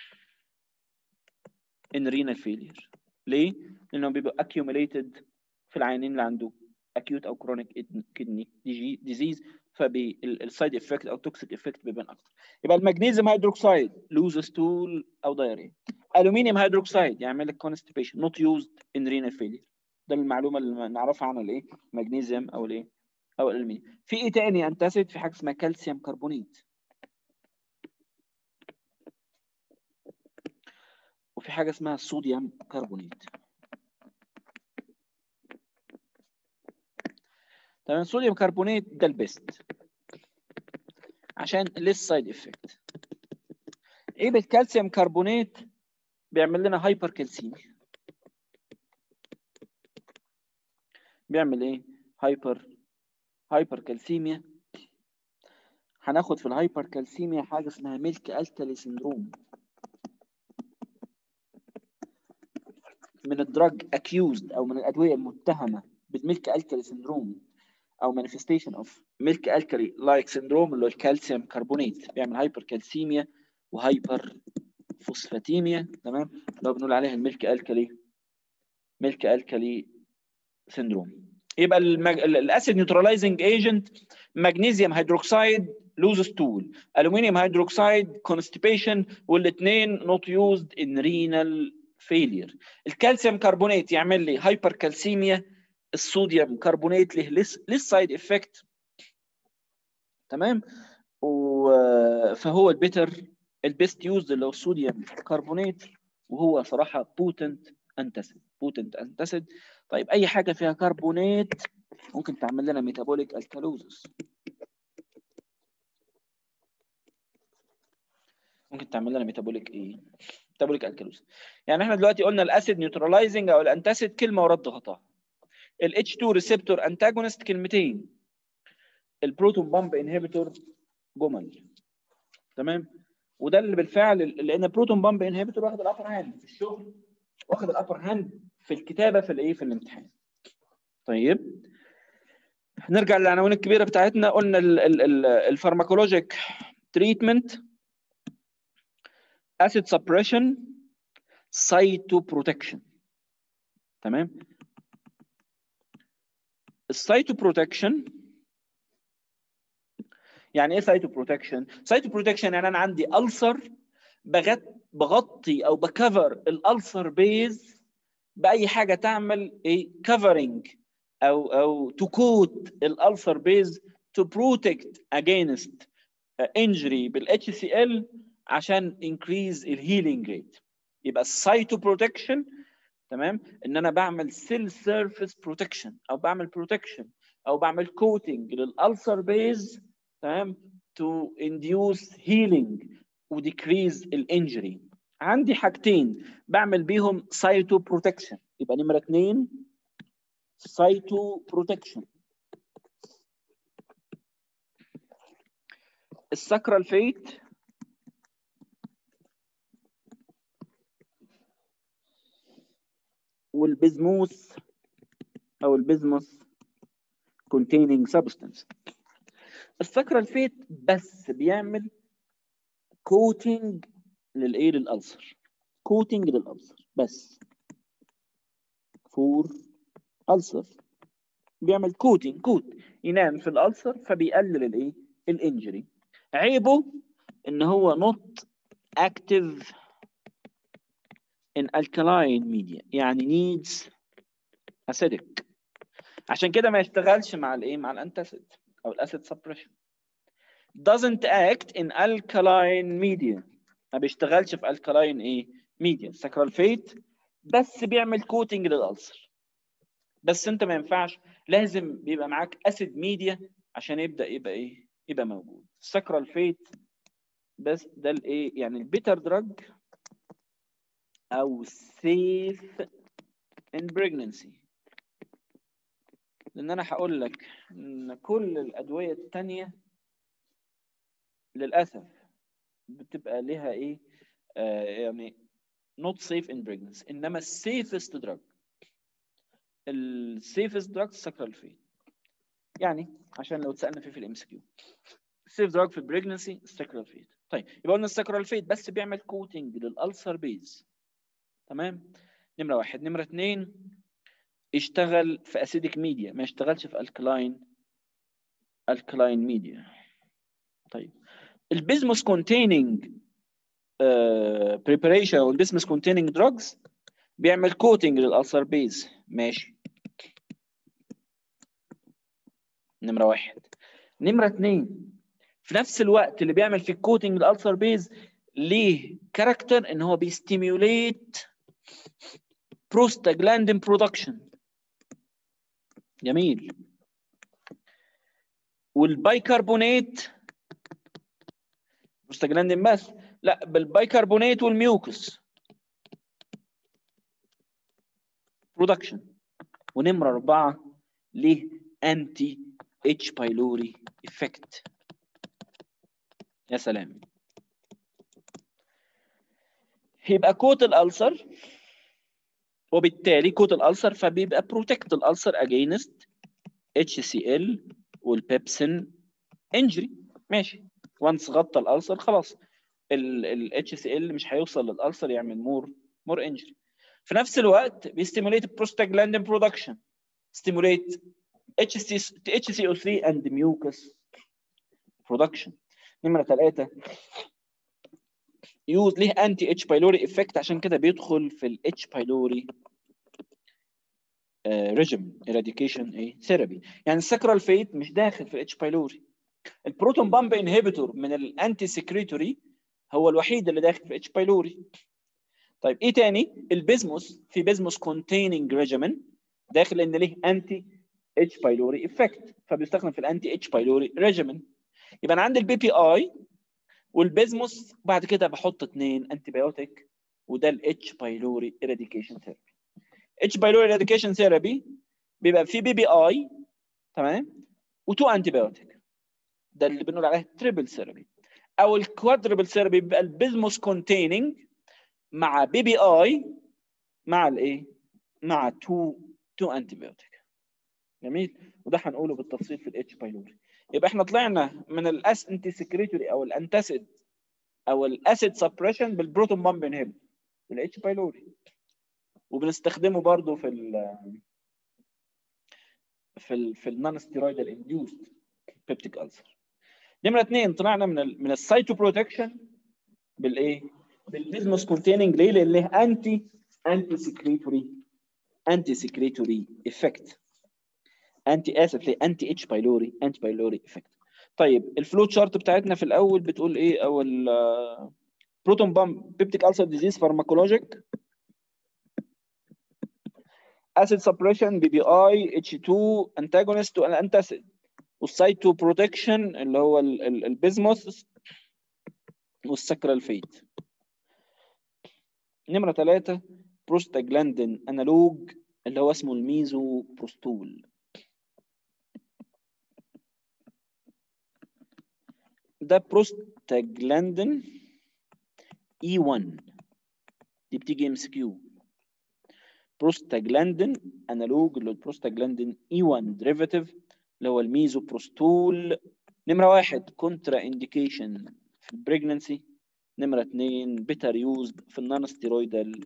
in renal failure ليه؟ لانهم بيبقوا accumulated في العيانين اللي عنده acute او chronic kidney disease فالسايد افكت او توكسيك افكت بيبان اكتر يبقى المغنيسيوم هيدروكسيد لوز ستول او دايريا الومنيوم هيدروكسيد يعمل لك كونستيبيشن نوت يوزد ان رينال فيلير ده المعلومه اللي نعرفها عن الايه مغنيسيوم او الايه او الالومنيوم في ايه تاني انتاسيد في حاجه اسمها كالسيوم كربونيت وفي حاجه اسمها صوديوم كربونيت تمام صوديوم كربونيت ده البيست عشان ليس سايد افكت ايه بالكالسيوم كربونيت بيعمل لنا هايبر كالسيميا بيعمل ايه هايبر هايبر كالسيميا هناخد في الهايبر كالسيميا حاجه اسمها ميلك الكالي سندروم من الدراج اكيوزد او من الادويه المتهمه بالميلك الكالي سندروم او مانيفستيشن اوف ميلك الكالي لايك سندروم اللي هو الكالسيوم كربونيت بيعمل هايبر كالسيميا وهايبر فوسفاتيميا تمام لو بنقول عليها الميلك الكالي ميلك الكالي سندروم يبقى المج... الاسيد نيوتراليزنج ايجنت مغنيسيوم هيدروكسيد لوز ستول الومنيوم هيدروكسيد كونستيبيشن والاثنين نوت يوزد ان رينال فيلير الكالسيوم كربونات يعمل لي هايبر كالسيميا الصوديوم كربونات له لسه سايد افكت تمام و... فهو البيتر البيست يوز اللي هو الصوديوم كربونات وهو صراحه بوتنت انتاسيد بوتنت انتاسيد طيب اي حاجه فيها كربونات ممكن تعمل لنا ميتابوليك الكالوزس ممكن تعمل لنا ميتابوليك ايه ميتابوليك الكالوز يعني احنا دلوقتي قلنا الاسيد نيوتراليزنج او الانتاسيد كلمه ورد غطاها ال H2 ريسبتور انتاجونست كلمتين البروتون بامب انهبيتور جمل تمام وده اللي بالفعل لان البروتون بامب انهبيتور واخد الابر هاند في الشغل واخد الابر هاند في الكتابه في الايه في الامتحان طيب نرجع للعناوين الكبيره بتاعتنا قلنا الفارماكولوجيك تريتمنت acid suppression cytoprotection تمام السايتوبروتكشن يعني ايه سايتوبروتكشن سايتوبروتكشن يعني انا عندي ألسر بغطي او بكفر الألسر بيز باي حاجه تعمل ايه كفرنج او او تو كوت الألسر بيز to protect against injury بالاتش سي ال عشان increase الهيلينج ريت يبقى السايتوبروتكشن تمام ان انا بعمل سيل سيرفيس بروتكشن او بعمل بروتكشن او بعمل كوتنج للالسر بيز تمام تو انديوس هيلينج وديكريز الانجري عندي حاجتين بعمل بيهم سايتو بروتكشن يبقى نمره اثنين سايتو بروتكشن السكرال فيت والبزموث او البزموث containing substance السكرال فيت بس بيعمل كوتنج للايه للالسر كوتنج للالسر بس فور ألسر بيعمل كوتنج كوت ينام في الألسر فبيقلل الايه الانجري عيبه ان هو not active in alkaline media يعني needs acidic عشان كده ما يشتغلش مع الايه مع الانتاسيد او الاسيد سبريشن doesn't act in alkaline media ما بيشتغلش في alkaline ايه media سكرالفيت بس بيعمل كوتنج للالسر بس انت ما ينفعش لازم بيبقى معاك اسيد ميديا عشان يبدا يبقى ايه يبقى موجود سكرالفيت بس ده الايه يعني البيتر دراج او safe in pregnancy لان انا هقول لك ان كل الادويه الثانيه للاسف بتبقى لها ايه آه يعني not safe in pregnancy انما السيفست دراج السيفست دراج السكرالفين يعني عشان لو اتسالنا فيه في الام اس كيو سيف دراج في البريجنسي السكرالفيت طيب يبقى قلنا السكرالفيت بس بيعمل كوتنج للالسر بيز تمام نمره واحد نمره اثنين يشتغل في اسيدك ميديا ما يشتغلش في الكلاين الكلاين ميديا طيب البيزموس containing uh, preparation او البيزموس containing drugs بيعمل كوتنج للالسر بيز ماشي نمره واحد نمره اثنين في نفس الوقت اللي بيعمل في الكوتنج للالسر بيز ليه كاركتر ان هو بيستيميوليت بروستاجلاندين برودكشن جميل والبايكربونات بروستاجلاندين بس لا بالبايكربونات والميوكس برودكشن ونمره اربعه ليه انتي اتش بايلوري افكت يا سلام يبقى كوت الالسر وبالتالي كوت الالسر فبيبقى بروتكت الالسر اجينست اتش سي ال والبيبسين انجري ماشي وانس غطى الالسر خلاص الاتش سي ال مش هيوصل للالسر يعمل مور مور انجري في نفس الوقت بيستيموليت بروستاجلاندين برودكشن stimulate HC, HCO3 and mucus production نمرة ثلاثة يوز ليه انتي اتش بايلوري افكت عشان كده بيدخل في الاتش بايلوري ريجيم اراديكيشن ايه ثيرابي يعني السكرال فيت مش داخل في الاتش بايلوري البروتون بامب انهبيتور من الانتي سكريتوري هو الوحيد اللي داخل في الاتش بايلوري طيب ايه تاني البيزموس في بيزموس كونتيننج ريجيمن داخل ان ليه انتي اتش بايلوري افكت فبيستخدم في الانتي اتش بايلوري ريجيمن يبقى انا عندي البي بي اي والبيزموس بعد كده بحط اثنين انتي بايوتيك وده الاتش بايلوري اراديكيشن ثيرابي اتش بايلوري اراديكيشن ثيرابي بيبقى فيه بي بي اي تمام وتو انتي بايوتيك ده اللي بنقول عليه تريبل ثيرابي او الكوادربل ثيرابي بيبقى البيزموس كونتيننج مع بي بي اي مع الايه مع تو تو انتي بيوتيك جميل وده هنقوله بالتفصيل في الاتش بايلوري يبقى احنا طلعنا من الاس انتي سكريتوري او الانتاسيد او الاسيد سبريشن بالبروتون بامب انهبيتور الاتش بايلوري وبنستخدمه برضو في ال في ال في النون ستيرويدال انديوست بيبتيك ألسر نمرة اثنين طلعنا من ال من السايتو بروتكشن بالايه؟ بالبيزموس كونتيننج ليه؟ لان له انتي انتي سكريتوري انتي سكريتوري افكت انتي اسف ليه انتي اتش بايلوري انتي بايلوري افكت طيب الفلو تشارت بتاعتنا في الاول بتقول ايه او البروتون بامب بيبتيك ألسر ديزيز فارماكولوجيك acid suppression بي بي اي اتش 2 antagonist والانتاسيد والسايتو بروتكشن اللي هو البيزموس والسكرال فيت نمرة ثلاثة بروستاجلاندين انالوج اللي هو اسمه الميزو بروستول ده بروستاجلاندين اي 1 دي بتيجي ام اس كيو بروستاجلاندين انالوج للبروستاجلاندين اي 1 ديريفاتيف اللي هو الميزو بروستول نمرة واحد كونترا انديكيشن في البريجننسي نمرة اثنين بيتر يوز في النون ستيرويدال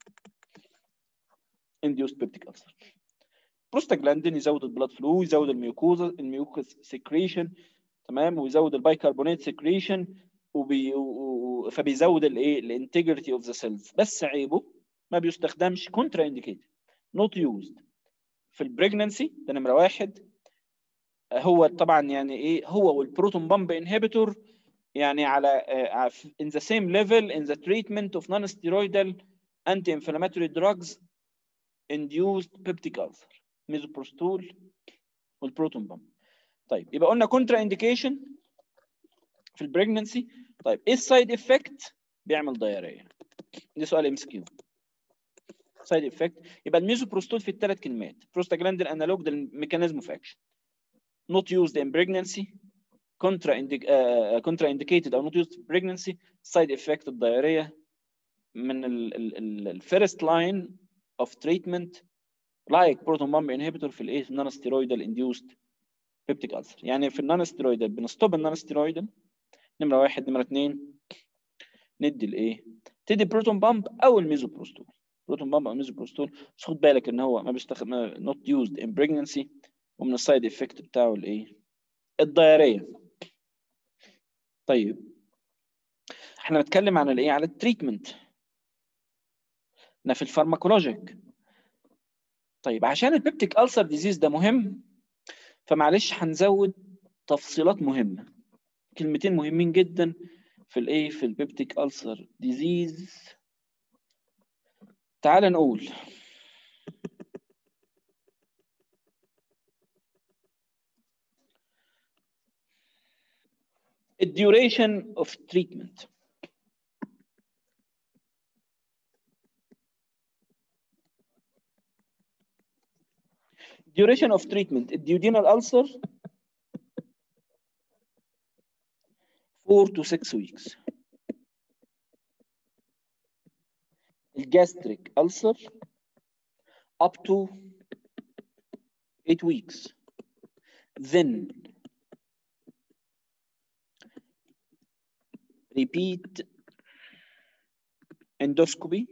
induced peptic ulcer بروستاجلاندين يزود البلاد فلو يزود الميوكوزا الميوكوس سكريشن تمام ويزود البايكربونات سكريشن وبي... و... فبيزود الايه الانتجريتي اوف ذا سيلز بس عيبه ما بيستخدمش كونترا انديكيتد نوت يوزد في البريجننسي ده نمره واحد هو طبعا يعني ايه هو والبروتون بامب انهبيتور يعني على uh, in the same level in the treatment of non-steroidal anti-inflammatory drugs induced peptic ulcer ميزوبروستول والبروتون بامب طيب يبقى قلنا كونترا انديكيشن في البريجننسي طيب ايه السايد افكت بيعمل ضياريه ده سؤال ام اس كيو سايد افكت يبقى الميزوبروستول في الثلاث كلمات بروستاجلاندين انالوج ده الميكانيزم اوف اكشن not used in pregnancy contraindicated او not used in pregnancy side effect الضياريه من الفيرست لاين of treatment like proton pump inhibitor في الايه non steroidal induced peptic ulcer يعني في النون ستيرويدال بنستوب النون ستيرويدال نمره واحد نمره اثنين ندي الايه؟ تدي بروتون بامب او الميزوبروستول بروتون بامب او الميزوبروستول بس خد بالك ان هو ما بيستخدم نوت يوزد ان بريجنسي ومن السايد افكت بتاعه الايه؟ الضياريه طيب احنا بنتكلم عن الايه؟ على التريتمنت احنا في الفارماكولوجيك طيب عشان البيبتيك ألسر ديزيز ده مهم فمعلش هنزود تفصيلات مهمة كلمتين مهمين جدا في الايه في البيبتيك ألسر ديزيز تعال نقول الديوريشن اوف تريتمنت duration of treatment الديودينال ulcer 4 to 6 weeks الجاستريك ulcer up to 8 weeks then repeat endoscopy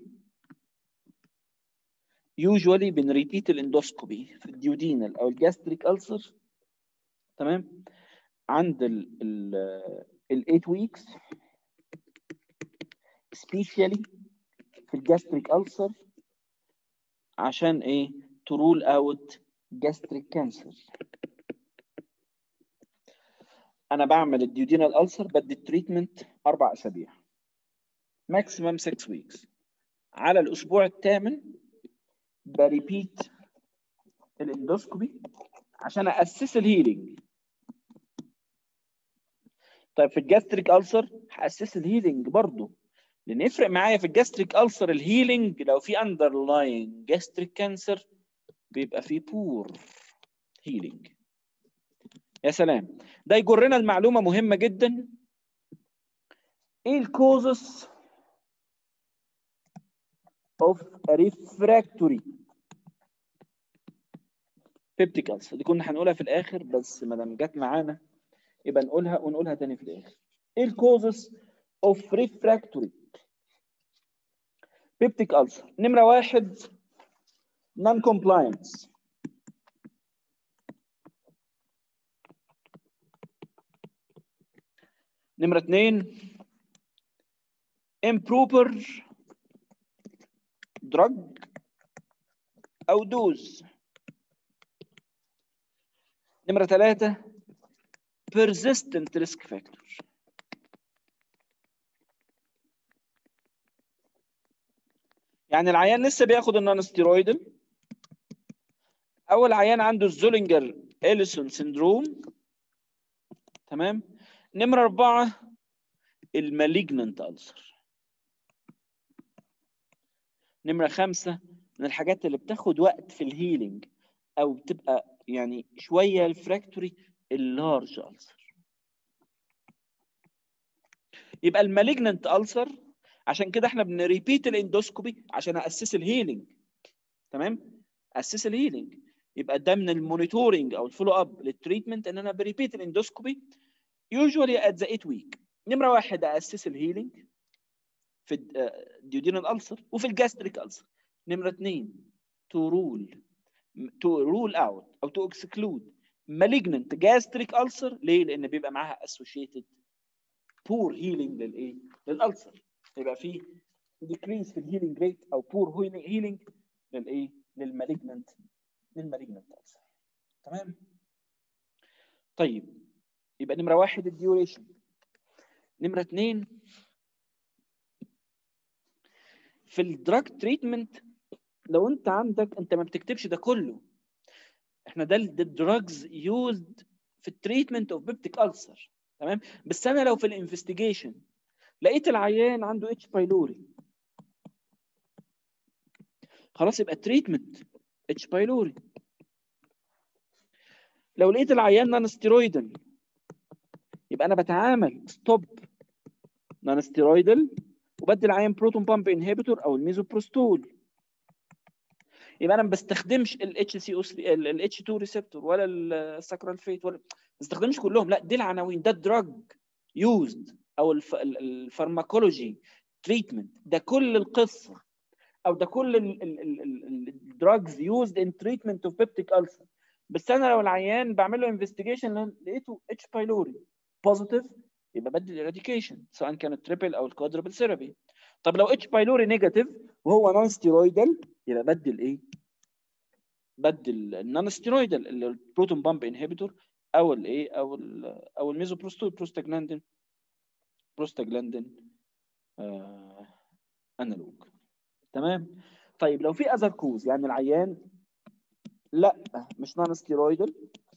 usually بنريبيت الاندوسكوبي في الديودينال او الجاستريك ألسر تمام عند ال ال ال 8 ويكس سبيشالي في الجاستريك ألسر عشان ايه to rule out gastric cancer انا بعمل الديودينال ألسر بدي التريتمنت اربع اسابيع ماكسيمم 6 ويكس على الاسبوع الثامن بريبيت الاندوسكوبي عشان اسس الهيلينج طيب في الجاستريك ألسر هاسس الهيلينج برضه لان يفرق معايا في الجاستريك ألسر الهيلينج لو في اندرلاين جاستريك كانسر بيبقى في بور هيلينج يا سلام ده يجرنا المعلومه مهمه جدا ايه الكوزس of refractory peptic ulcer دي كنا هنقولها في الاخر بس ما دام جت معانا يبقى نقولها ونقولها تاني في الاخر ايه الكوزز of refractory peptic ulcer نمره واحد non compliance نمره اثنين improper drug او دوز نمره ثلاثه persistent risk factor يعني العيان لسه بياخد النون ستيرويدال او العيان عنده الزولينجر اليسون سيندروم تمام نمره اربعه المالجننت ألسر نمره خمسه من الحاجات اللي بتاخد وقت في الهيلينج او بتبقى يعني شويه الفراكتوري اللارج ألسر يبقى المالجننت ألسر عشان كده احنا بنريبيت الاندوسكوبي عشان اسس الهيلينج تمام اسس الهيلينج يبقى ده من المونيتورنج او الفولو اب للتريتمنت ان انا بريبيت الاندوسكوبي يوجوالي ات ذا 8 ويك نمره واحد اسس الهيلينج في الديودينال ألسر وفي الجاستريك ألسر نمره اثنين تو رول تو رول اوت او تو اكسكلود malignant gastric ulcer ليه؟ لان بيبقى معاها associated poor healing للايه؟ للألسر يبقى في decrease في الهيلينج ريت او poor healing للايه؟ للمالجننت للمالجننت ألسر تمام؟ طيب يبقى نمره واحد الديوريشن نمره اثنين في الدراج تريتمنت لو انت عندك انت ما بتكتبش ده كله احنا ده الدراجز يوزد في التريتمنت اوف بيبتيك ألسر تمام بس انا لو في الانفستيجيشن لقيت العيان عنده اتش بايلوري خلاص يبقى تريتمنت اتش بايلوري لو لقيت العيان نون ستيرويدال يبقى انا بتعامل ستوب نون ستيرويدال وبدي العيان بروتون بامب انهبيتور او الميزوبروستول يبقى انا ما بستخدمش الاتش سي او الاتش 2 ريسبتور ولا الساكرال فيت ولا ما بستخدمش كلهم لا دي العناوين ده الدراج يوزد او الف... الفارماكولوجي تريتمنت ده كل القصه او ده كل الدراجز يوزد ان تريتمنت اوف بيبتيك ألسر بس انا لو العيان بعمل له انفستيجيشن لقيته اتش بايلوري بوزيتيف يبقى بدي الاراديكيشن سواء كان التريبل او الكوادربل ثيرابي طب لو اتش بايلوري نيجاتيف وهو نون ستيرويدال يبقى بدي الايه؟ بدي النون ستيرويدال اللي البروتون بامب انهبيتور او الايه او ال او الميزوبروستول بروستاجلاندين بروستاجلاندين آه انالوج تمام طيب لو في اذر كوز يعني العيان لا مش نون ستيرويدال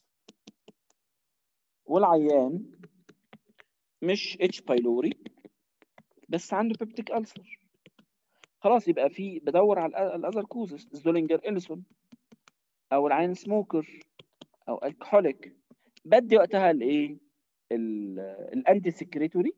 والعيان مش اتش بايلوري بس عنده بيبتيك ألسر خلاص يبقى في بدور على الاذر كوزز زولينجر إليسون او العين سموكر او الكحوليك بدي وقتها الايه الانتي سكريتوري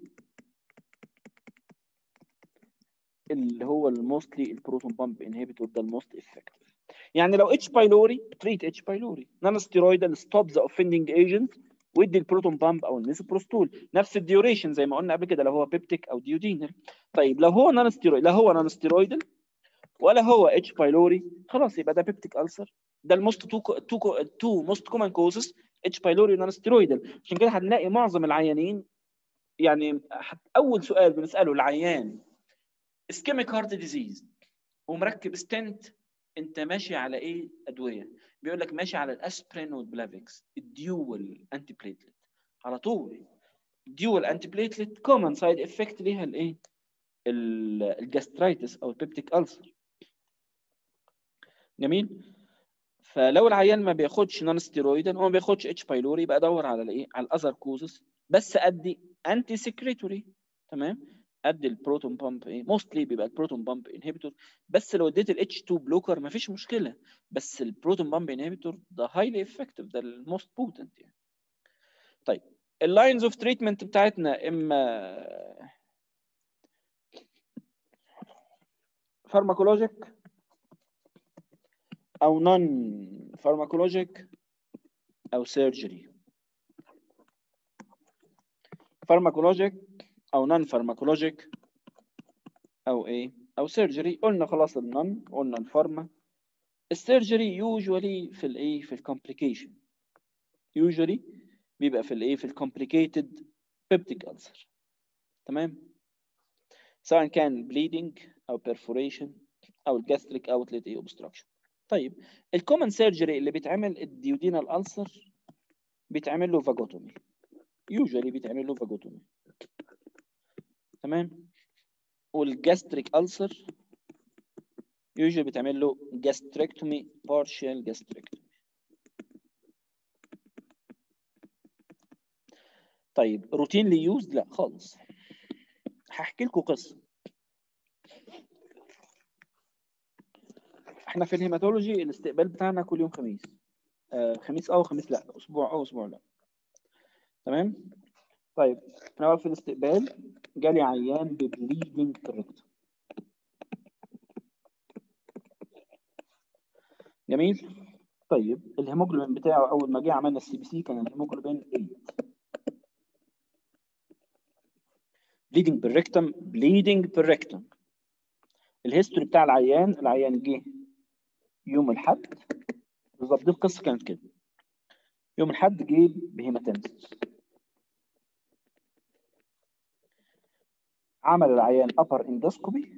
اللي هو الموستلي البروتون بامب انهبيتور ده الموست افكتيف يعني لو اتش بايلوري تريت اتش بايلوري نون ستيرويدال ستوب ذا اوفندنج ايجنت وادي البروتون بامب او الميزوبروستول نفس الديوريشن زي ما قلنا قبل كده لو هو بيبتيك او ديودينال طيب لو هو نون ستيرويد لا هو نون ستيرويدال ولا هو اتش بايلوري خلاص يبقى ده بيبتيك ألسر ده الموست تو تو تو موست كومن كوزز اتش بايلوري نون ستيرويدال عشان كده هنلاقي معظم العيانين يعني اول سؤال بنساله العيان اسكيميك هارت ديزيز ومركب ستنت انت ماشي على ايه ادويه بيقول لك ماشي على الاسبرين والبلافيكس الديول انتي بليتلت على طول ديول انتي بليتلت كومن سايد افكت ليها الايه الجاسترايتس او البيبتيك ألسر جميل فلو العيان ما بياخدش نون ستيرويدال وما بياخدش اتش بايلوري يبقى ادور على الايه على الاذر كوزز بس ادي انتي سكريتوري تمام ادي البروتون بامب ايه موستلي بيبقى البروتون بامب انهبيتور بس لو اديت الاتش 2 بلوكر مفيش مشكله بس البروتون بامب انهبيتور ده هايلي افكتيف ده الموست بوتنت يعني طيب اللاينز اوف تريتمنت بتاعتنا اما فارماكولوجيك او نون فارماكولوجيك او سيرجري فارماكولوجيك او نون فارماكولوجيك او ايه او سيرجري قلنا خلاص النون قلنا الفارما السيرجري يوجوالي في الايه في الكومبليكيشن يوجوالي بيبقى في الايه في الكومبليكيتد بيبتيك ألسر تمام سواء كان bleeding او perforation او الجاستريك اوتلت ايه obstruction طيب الكومن سيرجري اللي بيتعمل الديودينال ألسر بيتعمل له فاجوتومي يوجوالي بيتعمل له فاجوتومي تمام والجاستريك ألسر يوجوالي بيتعمل له جاستريكتومي partial جاستريكتومي طيب روتينلي يوزد لا خالص هحكي لكم قصه احنا في الهيماتولوجي الاستقبال بتاعنا كل يوم خميس آه خميس اه وخميس لا اسبوع اه واسبوع لا تمام طيب انا واقف في الاستقبال جالي عيان ببليدنج كوركت جميل طيب الهيموجلوبين بتاعه اول ما جه عملنا السي بي سي كان الهيموجلوبين 8 بليدنج بالريكتم بليدنج بالريكتم الهيستوري بتاع العيان العيان جه يوم الحد بالظبط دي القصه كانت كده يوم الحد جه بهيماتيمسيس عمل العيان ابر اندوسكوبي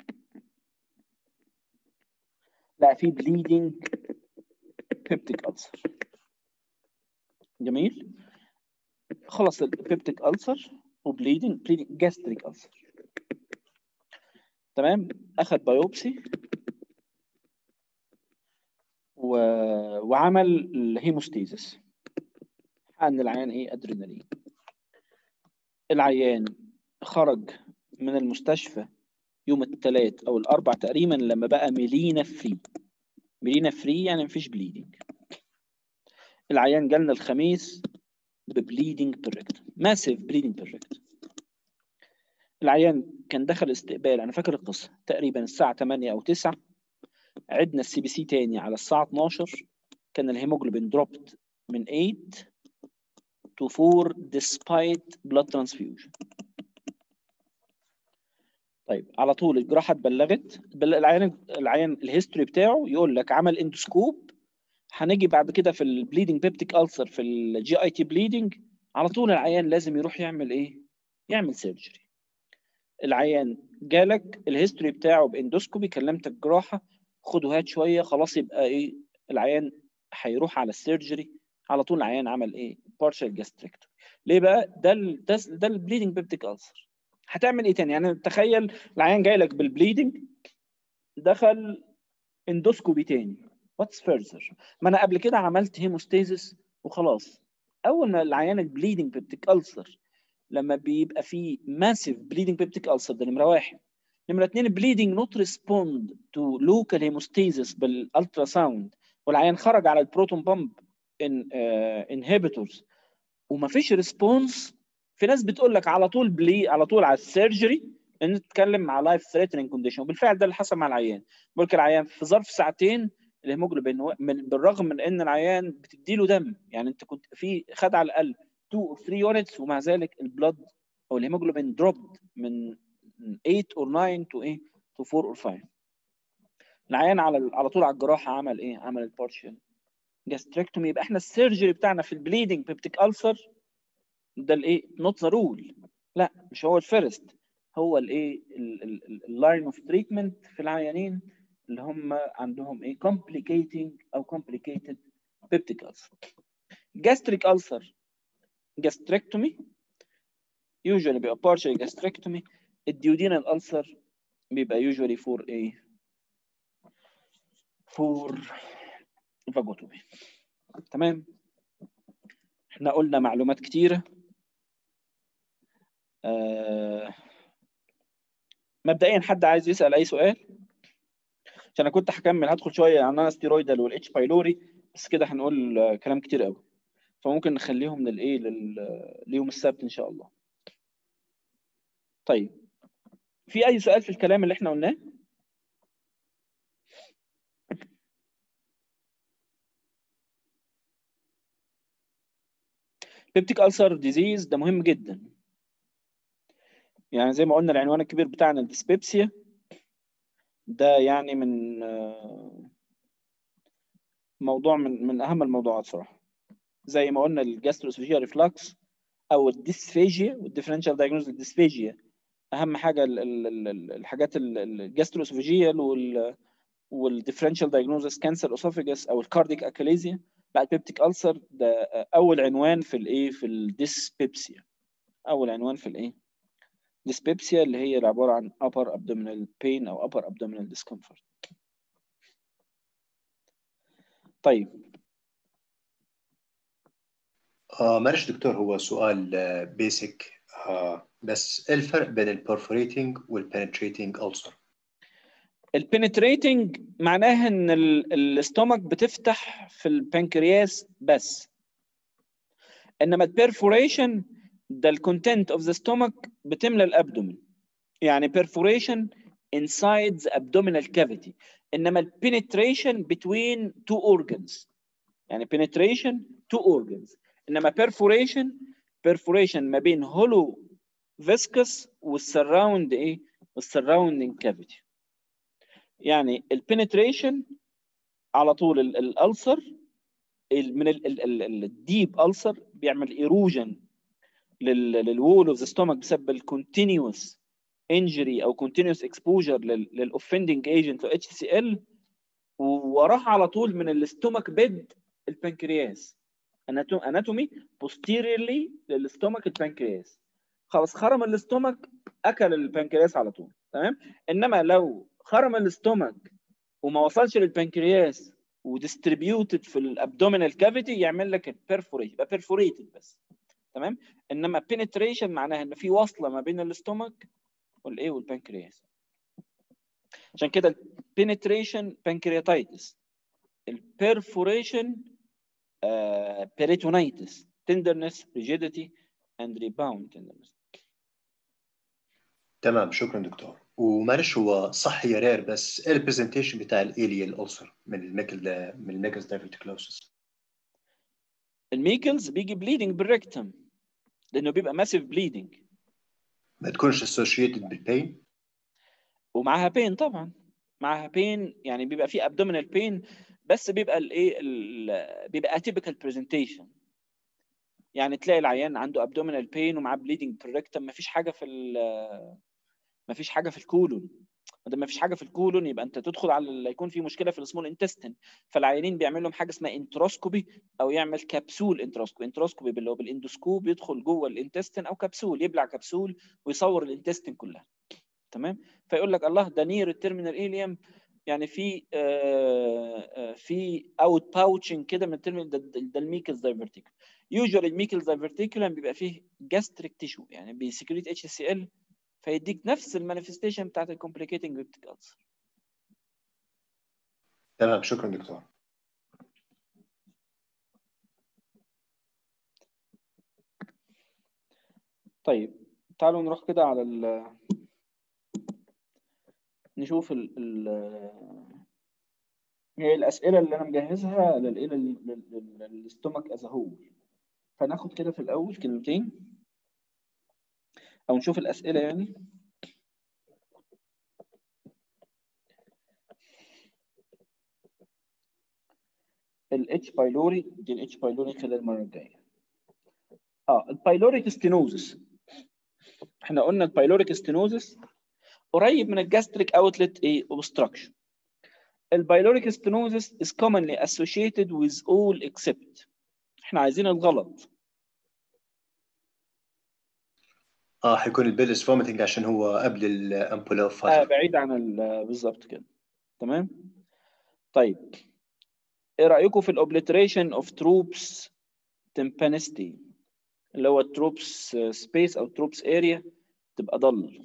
لقى فيه بليدنج بيبتيك ألسر جميل خلص البيبتيك ألسر وبليدنج بليدنج جاستريك ألسر تمام اخذ بايوبسي و... وعمل الهيموستيزس ان العيان ايه ادرينالين العيان خرج من المستشفى يوم الثلاث او الاربع تقريبا لما بقى ميلينا فري ميلينا فري يعني مفيش بليدنج العيان جالنا الخميس ببليدنج بيركت ماسيف بليدنج بيركت العيان كان دخل استقبال انا فاكر القصه تقريبا الساعه 8 او 9 عدنا السي بي سي تاني على الساعه 12 كان الهيموجلوبين دروبت من 8 to 4 despite blood transfusion طيب على طول الجراحه اتبلغت العيان العيان الهيستوري بتاعه يقول لك عمل اندوسكوب هنيجي بعد كده في البليدنج بيبتيك ألسر في الجي اي تي بليدنج على طول العيان لازم يروح يعمل ايه؟ يعمل سيرجري العيان جالك الهيستوري بتاعه باندوسكوبي كلمتك جراحه خده هات شويه خلاص يبقى ايه العيان هيروح على السيرجري على طول العيان عمل ايه؟ بارشال جاستريكتومي ليه بقى؟ ده ال ده, ده البليدنج بيبتيك ألسر هتعمل ايه تاني؟ يعني تخيل العيان جاي لك بالبليدنج دخل اندوسكوبي تاني واتس فيرذر ما انا قبل كده عملت هيموستيزس وخلاص اول ما العيان البليدنج بيبتيك ألسر لما بيبقى فيه ماسيف بليدنج بيبتيك ألسر ده نمره واحد نمره اثنين بليدنج نوت ريسبوند تو لوكال هيموستيزس بالالترا ساوند والعيان خرج على البروتون بامب ان انهبيتورز وما فيش ريسبونس في ناس بتقول لك على طول بلي على طول على السيرجري ان تتكلم مع لايف ثريتنينج كونديشن وبالفعل ده اللي حصل مع العيان بقول لك العيان في ظرف ساعتين الهيموجلوبين من بالرغم من ان العيان بتدي له دم يعني انت كنت في خد على الاقل 2 او 3 يونتس ومع ذلك البلد او الهيموجلوبين دروبد من 8 او 9 تو ايه تو 4 او 5 العيان على على طول على الجراحه عمل ايه؟ عمل البارشل جاستريكتومي يبقى احنا السيرجري بتاعنا في البليدنج بيبتيك ألسر ده الايه؟ نوت ذا رول لا مش هو الفيرست هو الايه؟ اللاين اوف تريتمنت في العيانين اللي هم عندهم ايه complicating او complicated peptic ulcer gastric ulcer gastrectomy usually بيبقى partial gastrectomy الديودينال ulcer بيبقى usually for ايه for vagotomy تمام احنا قلنا معلومات كتيرة آه مبدئيا حد عايز يسأل أي سؤال عشان انا كنت هكمل هدخل شويه عن انا ستيرويدال والاتش بايلوري بس كده هنقول كلام كتير قوي فممكن نخليهم للايه لل... ليوم السبت ان شاء الله طيب في اي سؤال في الكلام اللي احنا قلناه بيبتيك ألسر ديزيز ده مهم جدا يعني زي ما قلنا العنوان الكبير بتاعنا الديسبيبسيا ده يعني من آه، موضوع من من اهم الموضوعات صراحه زي ما قلنا الجاستروسوفيجيا ريفلكس او الديسفيجيا والديفرنشال دايجنوز الديسفيجيا اهم حاجه ال- ال- ال- ال- الحاجات الجاستروسوفيجيال وال والديفرنشال دايجنوزس كانسر اسوفيجاس او الكارديك اكاليزيا لا البيبتيك ألسر ده اول عنوان في الايه في الديسبيبسيا اول عنوان في الايه ديسبيبسيا اللي هي عباره عن upper abdominal pain او upper abdominal discomfort طيب آه معلش دكتور هو سؤال بيسك آه بس ايه الفرق بين البرفوريتنج والبنتريتنج ألسر؟ البنتريتنج معناها ان ال- الاستومك بتفتح في البنكرياس بس انما البرفوريشن ده الكونتنت اوف ذا ستومك بتملى الابدومين يعني perforation inside the abdominal cavity انما البنتريشن between two organs يعني penetration two organs انما perforation perforation ما بين hollow viscous والسراوند ايه والسراوندنج cavity يعني البنتريشن على طول ال- الالسر ال- من الديب السر بيعمل ايروجن للوول اوف ذا ستومك بسبب الكونتينيوس انجري او كونتينيوس اكسبوجر للاوفندنج ايجنت اتش سي ال ووراها على طول من الاستومك بيد البنكرياس اناتومي posteriorly للاستومك البنكرياس خلاص خرم الاستومك اكل البنكرياس على طول تمام انما لو خرم الاستومك وما وصلش للبنكرياس وديستريبيوتد في الابدومينال كافيتي يعمل لك البرفوريشن يبقى بيرفوريتد بس تمام انما penetration معناها ان في وصله ما بين الاستومك والايه والبنكرياس عشان كده البنتريشن بانكرياتايتس البرفوريشن بيريتونيتس tenderness rigidity and rebound tenderness تمام شكرا دكتور ومعلش هو صح هي رير بس ايه البرزنتيشن بتاع الاليال ألسر من الميكل من الميكلز دايفرتيكلوسس الميكلز بيجي بليدنج بالريكتم لانه بيبقى ماسيف بليدنج ما تكونش associated بالبين ومعاها بين طبعا معاها بين يعني بيبقى في ابدومينال بين بس بيبقى الايه ال- بيبقى اتيبيكال برزنتيشن يعني تلاقي العيان عنده ابدومينال بين ومعاه بليدنج بالريكتم ما فيش حاجه في ما فيش حاجه في الكولون ما ما فيش حاجه في الكولون يبقى انت تدخل على اللي يكون في مشكله في السمول انتستين فالعيانين بيعمل لهم حاجه اسمها انتروسكوبي او يعمل كبسول انتروسكوبي انتروسكوبي اللي هو بالاندوسكوب يدخل جوه الانتستين او كبسول يبلع كبسول ويصور الانتستين كلها تمام فيقول لك الله ده نير التيرمينال اليم يعني في آه آه في اوت باوتشنج كده من التيرمينال ده, ده, ده الميكلز دايفرتيكول يوجوالي الميكلز دايفرتيكولم بيبقى فيه جاستريك تيشو يعني بيسكريت اتش سي ال فيديك نفس المانيفستيشن بتاعت الكومبليكيتنج بيبتيك ألسر تمام شكرا دكتور طيب تعالوا نروح كده على ال نشوف ال ال هي الأسئلة اللي أنا مجهزها للإيه للستومك أز هول فناخد كده في الأول كلمتين أو نشوف الأسئلة يعني الاتش بايلوري دي الاتش بايلوري خلال المرة الجاية اه البايلوريك ستينوزس احنا قلنا البايلوريك ستينوزس قريب من الجاستريك اوتلت ايه obstruction البايلوريك stenosis is commonly associated with all except احنا عايزين الغلط اه حيكون البيلس فوميتنج عشان هو قبل الامبولا آه فتره بعيد عن ال- بالظبط كده تمام طيب ايه رايكم في الاوبليتريشن اوف تروبس تمبانستي اللي هو التروبس سبيس او تروبس اريا تبقى ضل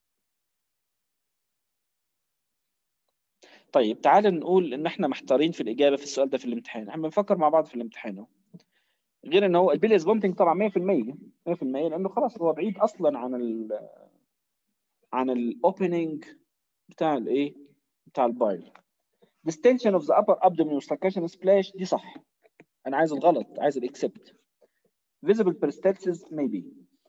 طيب تعال نقول ان احنا محتارين في الاجابه في السؤال ده في الامتحان احنا بنفكر مع بعض في الامتحان اهو غير ان هو البيليز بومتنج طبعا 100% 100% لانه خلاص هو بعيد اصلا عن ال عن الاوبننج بتاع الايه بتاع البايل distension of the upper abdomen والسكاشن سبلاش دي صح انا عايز الغلط عايز الاكسبت visible peristalsis maybe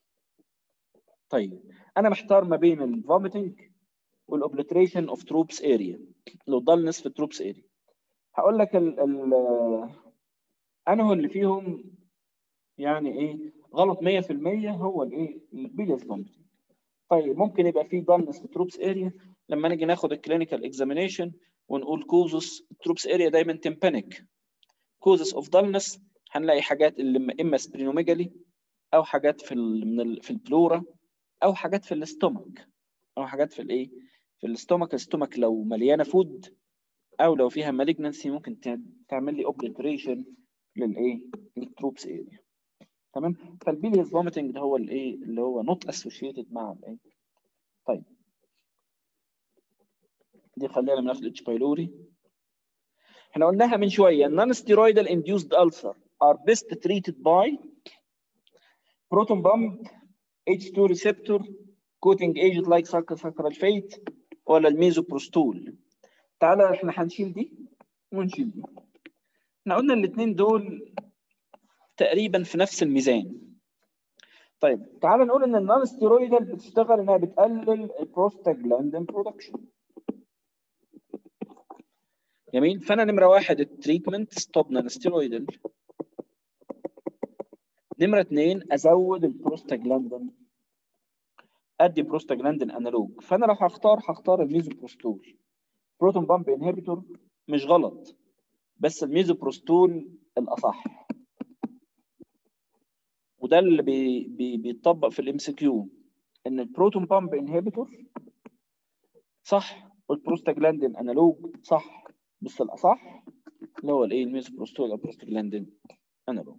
طيب انا محتار ما بين الفوميتنج والاوبليتريشن اوف تروبس اريا لو ضلنس في التروبس اريا هقول لك ال ال انه اللي فيهم يعني ايه غلط 100% هو الايه البيليس فوميتنج طيب ممكن يبقى في ضلنس في التروبس اريا لما نيجي ناخد الكلينيكال اكزامينيشن ونقول كوزس التروبس اريا دايما تمبانيك كوزس اوف ضلنس هنلاقي حاجات اللي اما سبرينوميجالي او حاجات في ال من ال في البلورا او حاجات في الاستومك او حاجات في الايه في الاستومك الاستومك لو مليانه فود او لو فيها مالجنسي ممكن تعمل لي اوبليتريشن للايه للتروبس اريا تمام فالبيليس فوميتنج ده هو الايه اللي هو نوت اسوشيتد مع الايه طيب دي خلينا من اخر الاتش بايلوري احنا قلناها من شويه non steroidal induced ulcer are best treated by proton pump H2 receptor coating agent like sacralfate ولا الميزوبروستول تعالى احنا هنشيل دي ونشيل دي احنا قلنا الاثنين دول تقريبا في نفس الميزان طيب تعالى نقول ان النون ستيرويدال بتشتغل انها بتقلل البروستاجلاندين برودكشن جميل فانا نمره واحد التريتمنت ستوب نون ستيرويدال نمره اثنين ازود البروستاجلاندين ادي بروستاجلاندين انالوج فانا لو هختار هختار الميزوبروستول بروتون بامب انهبيتور مش غلط بس الميزوبروستول الاصح وده اللي بي بي بيتطبق في الام سي كيو ان البروتون بامب انهبيتور صح والبروستاجلاندين انالوج صح بس الاصح اللي هو الايه الميزوبروستول او بروستاجلاندين انالوج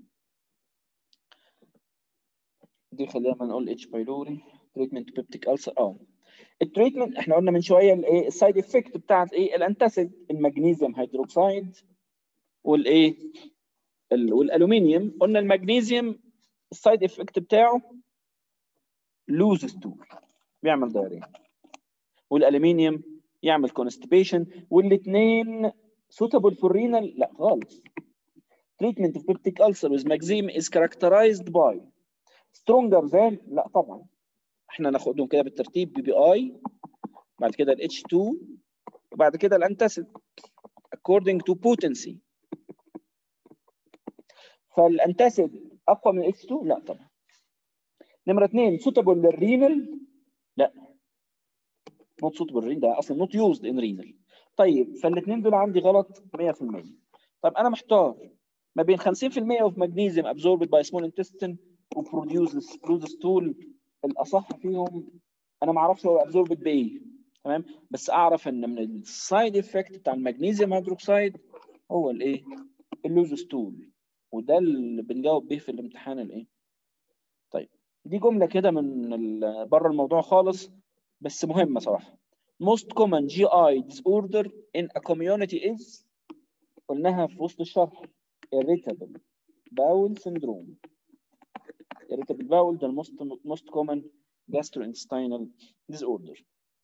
دي خلينا نقول اتش بايلوري تريتمنت بيبتيك ألسر اه التريتمنت احنا قلنا من شويه الايه السايد افكت بتاعت ايه الانتاسيد المغنيسيوم هيدروكسيد والايه والالومنيوم قلنا المغنيسيوم السايد افكت بتاعه لوز ستول بيعمل دايريا والالومنيوم يعمل كونستيبيشن والاثنين suitable for renal لا خالص treatment of peptic ulcer with magazine is characterized by stronger than لا طبعا احنا ناخدهم كده بالترتيب بي بي اي بعد كده ال H2 وبعد كده الانتاسيد according to potency فالانتاسيد اقوى من H2 لا طبعا نمره اثنين suitable للرينال لا not suitable للرينال ده اصلا not used in renal طيب فالاثنين دول عندي غلط 100% طب انا محتار ما بين 50% of magnesium absorbed by small intestine وبروديوسز برودستول الاصح فيهم انا ما اعرفش هو ابزوربد بايه تمام بس اعرف ان من السايد افكت بتاع المغنيسيوم هيدروكسيد هو الايه اللوزستول وده اللي بنجاوب بيه في الامتحان الايه طيب دي جمله كده من بره الموضوع خالص بس مهمه صراحه most common GI disorder in a community is قلناها في وسط الشرح irritable bowel syndrome irritable bowel the most most common gastrointestinal disorder.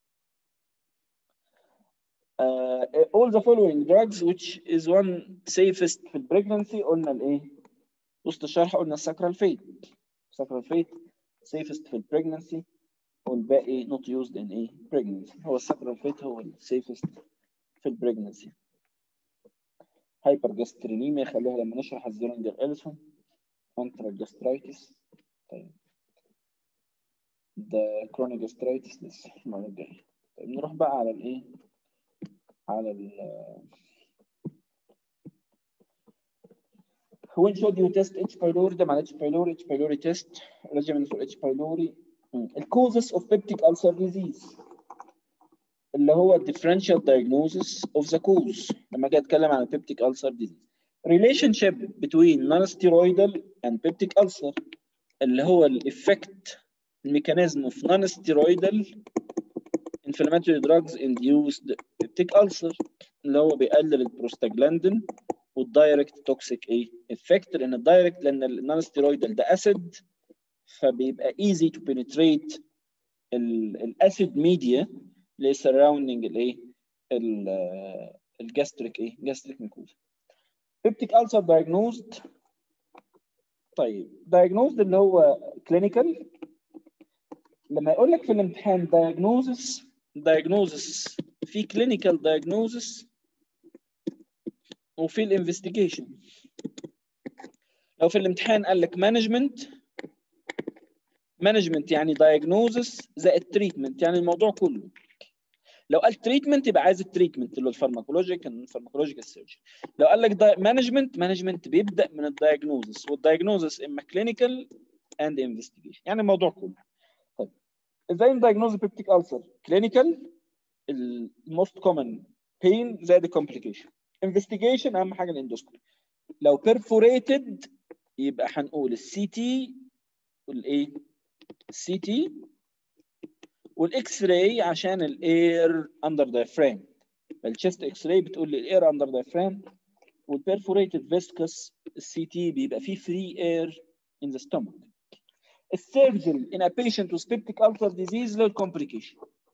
Uh, all the following drugs which is one safest في pregnancy قلنا الايه؟ وسط الشرح قلنا الساكرالفيت الساكرالفيت safest في pregnancy والباقي not used in a pregnancy هو الساكرالفيت هو ال safest في pregnancy هايبرجاسترينيميا خليها لما نشرح الزيرنجر إلسون انترال جاسترايتس طيب ده كرونيك جاسترايتس لسه المره الجايه طيب نروح بقى على الايه على ال when should you test H pylori ده مع H pylori H pylori test regimen for H pylori ال causes of peptic ulcer disease اللي هو differential diagnosis of the cause لما اجي اتكلم عن peptic ulcer disease relationship between non-steroidal and peptic ulcer اللي هو الافكت الميكانيزم of non-steroidal inflammatory drugs induced peptic ulcer اللي هو بيقلل البروستاجلاندين والدايركت توكسيك ايه افكت لان الدايركت لان النون ستيرويدال ده اسيد فبيبقى easy to penetrate الاسيد ميديا اللي surrounding الايه الجاستريك ايه جاستريك ميكوزا peptic ulcer diagnosed طيب diagnosed اللي هو clinical لما يقول لك في الامتحان diagnosis diagnosis في clinical diagnosis وفي الانفستيجيشن لو في الامتحان قال لك management management يعني diagnosis زائد treatment يعني الموضوع كله لو قال تريتمنت يبقى عايز التريتمنت اللي هو الفارماكولوجيك الفارماكولوجيكال سيرجري لو قال لك مانجمنت مانجمنت بيبدا من الدايجنوزس والدايجنوزس اما كلينيكال اند انفستيجيشن يعني الموضوع كله طيب ازاي ندايجنوز بيبتيك ألسر كلينيكال الموست كومن بين زائد الكومبليكيشن انفستيجيشن اهم حاجه الاندوسكوبي لو بيرفوريتد يبقى هنقول السي تي والايه السي تي والاكس راي عشان الاير اندر دايفرام الشيست اكس راي بتقول لي الاير اندر دايفرام والبرفوريتد فيسكس السي تي بيبقى فيه فري اير in the stomach السيرجري in a patient with peptic ulcer disease له complication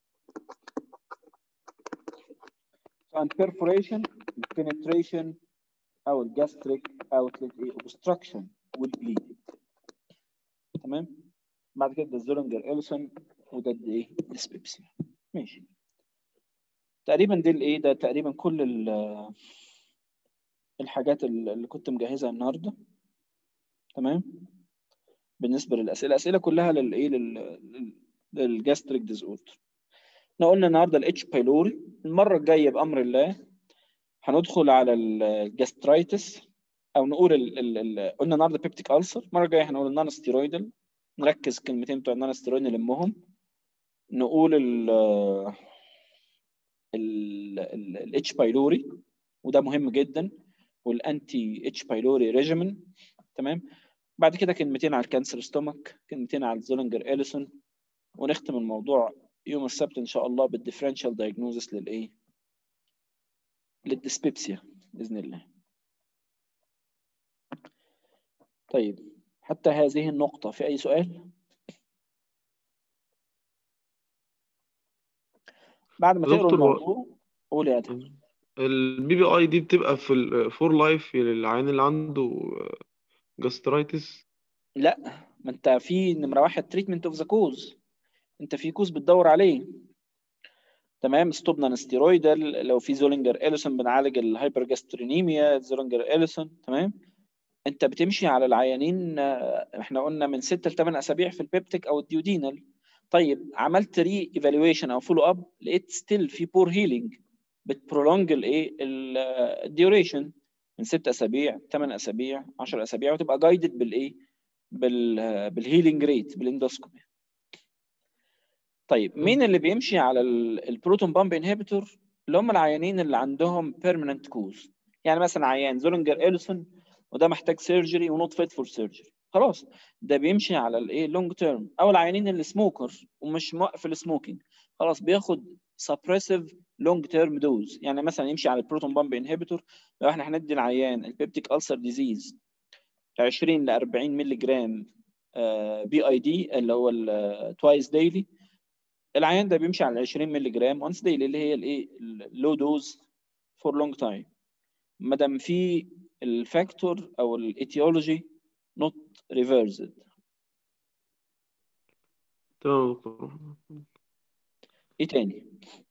سواء perforation penetration او الجاستريك outlet obstruction والبليدنج تمام بعد كده الزولنجر إلسون وده ايه ديسبيبسيا ماشي تقريبا دي الايه ده تقريبا كل الحاجات اللي كنت مجهزها النهارده تمام بالنسبه للاسئله الاسئله كلها للايه للجاستريك ديز اوردر احنا قلنا النهارده الاتش بايلوري المره الجايه بامر الله هندخل على الجاسترايتس او نقول ال ال قلنا النهارده بيبتيك ألسر المره الجايه هنقول النون ستيرويدال نركز كلمتين بتوع النون ستيرويد نلمهم نقول ال ال الاتش بايلوري وده مهم جدا والانتي اتش بايلوري ريجيمن تمام بعد كده كلمتين على الكانسر ستومك كلمتين على الزولنجر اليسون ونختم الموضوع يوم السبت ان شاء الله بالديفرنشال دايجنوزس للايه للديسبيبسيا باذن الله طيب حتى هذه النقطة في أي سؤال؟ بعد ما تقروا الموضوع قول يا ادهم البي بي اي دي بتبقى في الفور لايف للعيان اللي عنده جاسترايتس لا ما انت في نمرة واحد تريتمنت اوف ذا كوز انت في كوز بتدور عليه تمام ستوبنا ستيرويدال لو في زولينجر اليسون بنعالج الهايبرجاسترينيميا زولينجر اليسون تمام انت بتمشي على العيانين احنا قلنا من 6 ل 8 اسابيع في البيبتيك او الديودينال طيب عملت ري ايفالويشن او فولو اب لقيت ستيل في بور هيلينج بتبرولونج الايه الديوريشن من 6 اسابيع 8 اسابيع 10 اسابيع وتبقى جايدد بالايه بال بالهيلينج ريت بالاندوسكوبي طيب مين اللي بيمشي على البروتون بامب انهبيتور اللي هم العيانين اللي عندهم بيرمننت كوز يعني مثلا عيان زولنجر اليسون وده محتاج سيرجري ونوت فيت فور سيرجري خلاص ده بيمشي على الايه لونج تيرم او العيانين اللي سموكر ومش موقف السموكينج خلاص بياخد سبريسيف لونج تيرم دوز يعني مثلا يمشي على البروتون بامب انهبيتور لو احنا هندي العيان البيبتيك ألسر ديزيز 20 ل 40 مللي جرام بي اي دي اللي هو توايس ديلي العيان ده بيمشي على 20 مللي جرام وانس ديلي اللي هي الايه اللو دوز فور لونج تايم ما دام في الفاكتور او الايتيولوجي نوت ريفرسد تمام يا دكتور ايه تاني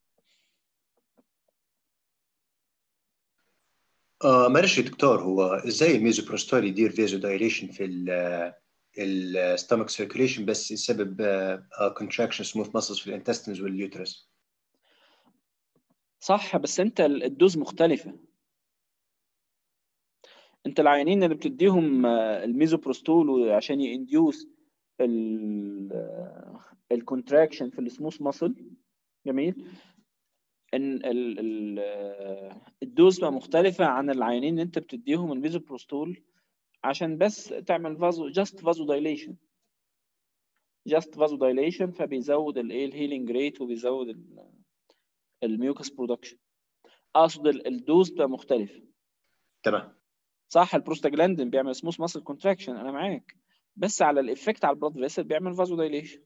آه معلش يا دكتور هو ازاي الميزوبروستول يدير فيزو دايليشن في الستومك سيركيليشن بس يسبب كونتراكشن سموث ماسلز في الانتستينز واليوترس صح بس انت الدوز مختلفه انت العيانين اللي بتديهم الميزوبروستول عشان ينديوس الكونتراكشن في السموث ماسل جميل ان الدوز بقى مختلفه عن العيانين اللي انت بتديهم الميزوبروستول عشان بس تعمل فازو جاست فازو دايليشن جاست فازو دايليشن فبيزود الايه الهيلينج ريت وبيزود الميوكس برودكشن اقصد الدوز بقى مختلف تمام صح البروستاجلاندين بيعمل سموث ماسل كونتراكشن انا معاك بس على الافكت على البلاد فيسل بيعمل فازو دايليشن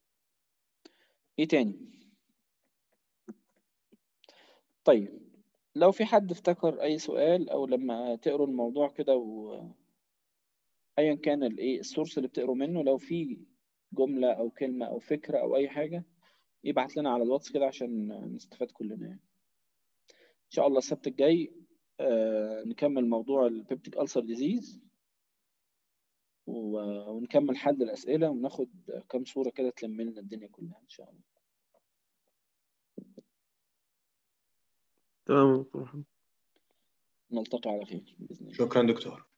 ايه تاني طيب لو في حد افتكر اي سؤال او لما تقروا الموضوع كده و ايا كان الايه السورس اللي بتقروا منه لو في جملة او كلمة او فكرة او اي حاجة يبعت لنا على الواتس كده عشان نستفاد كلنا يعني ان شاء الله السبت الجاي آه نكمل موضوع البيبتيك ألسر ديزيز ونكمل حل الأسئلة وناخد كام صورة كده تلم لنا الدنيا كلها إن شاء الله تمام يا دكتور محمد نلتقي على خير بإذن الله شكرا دكتور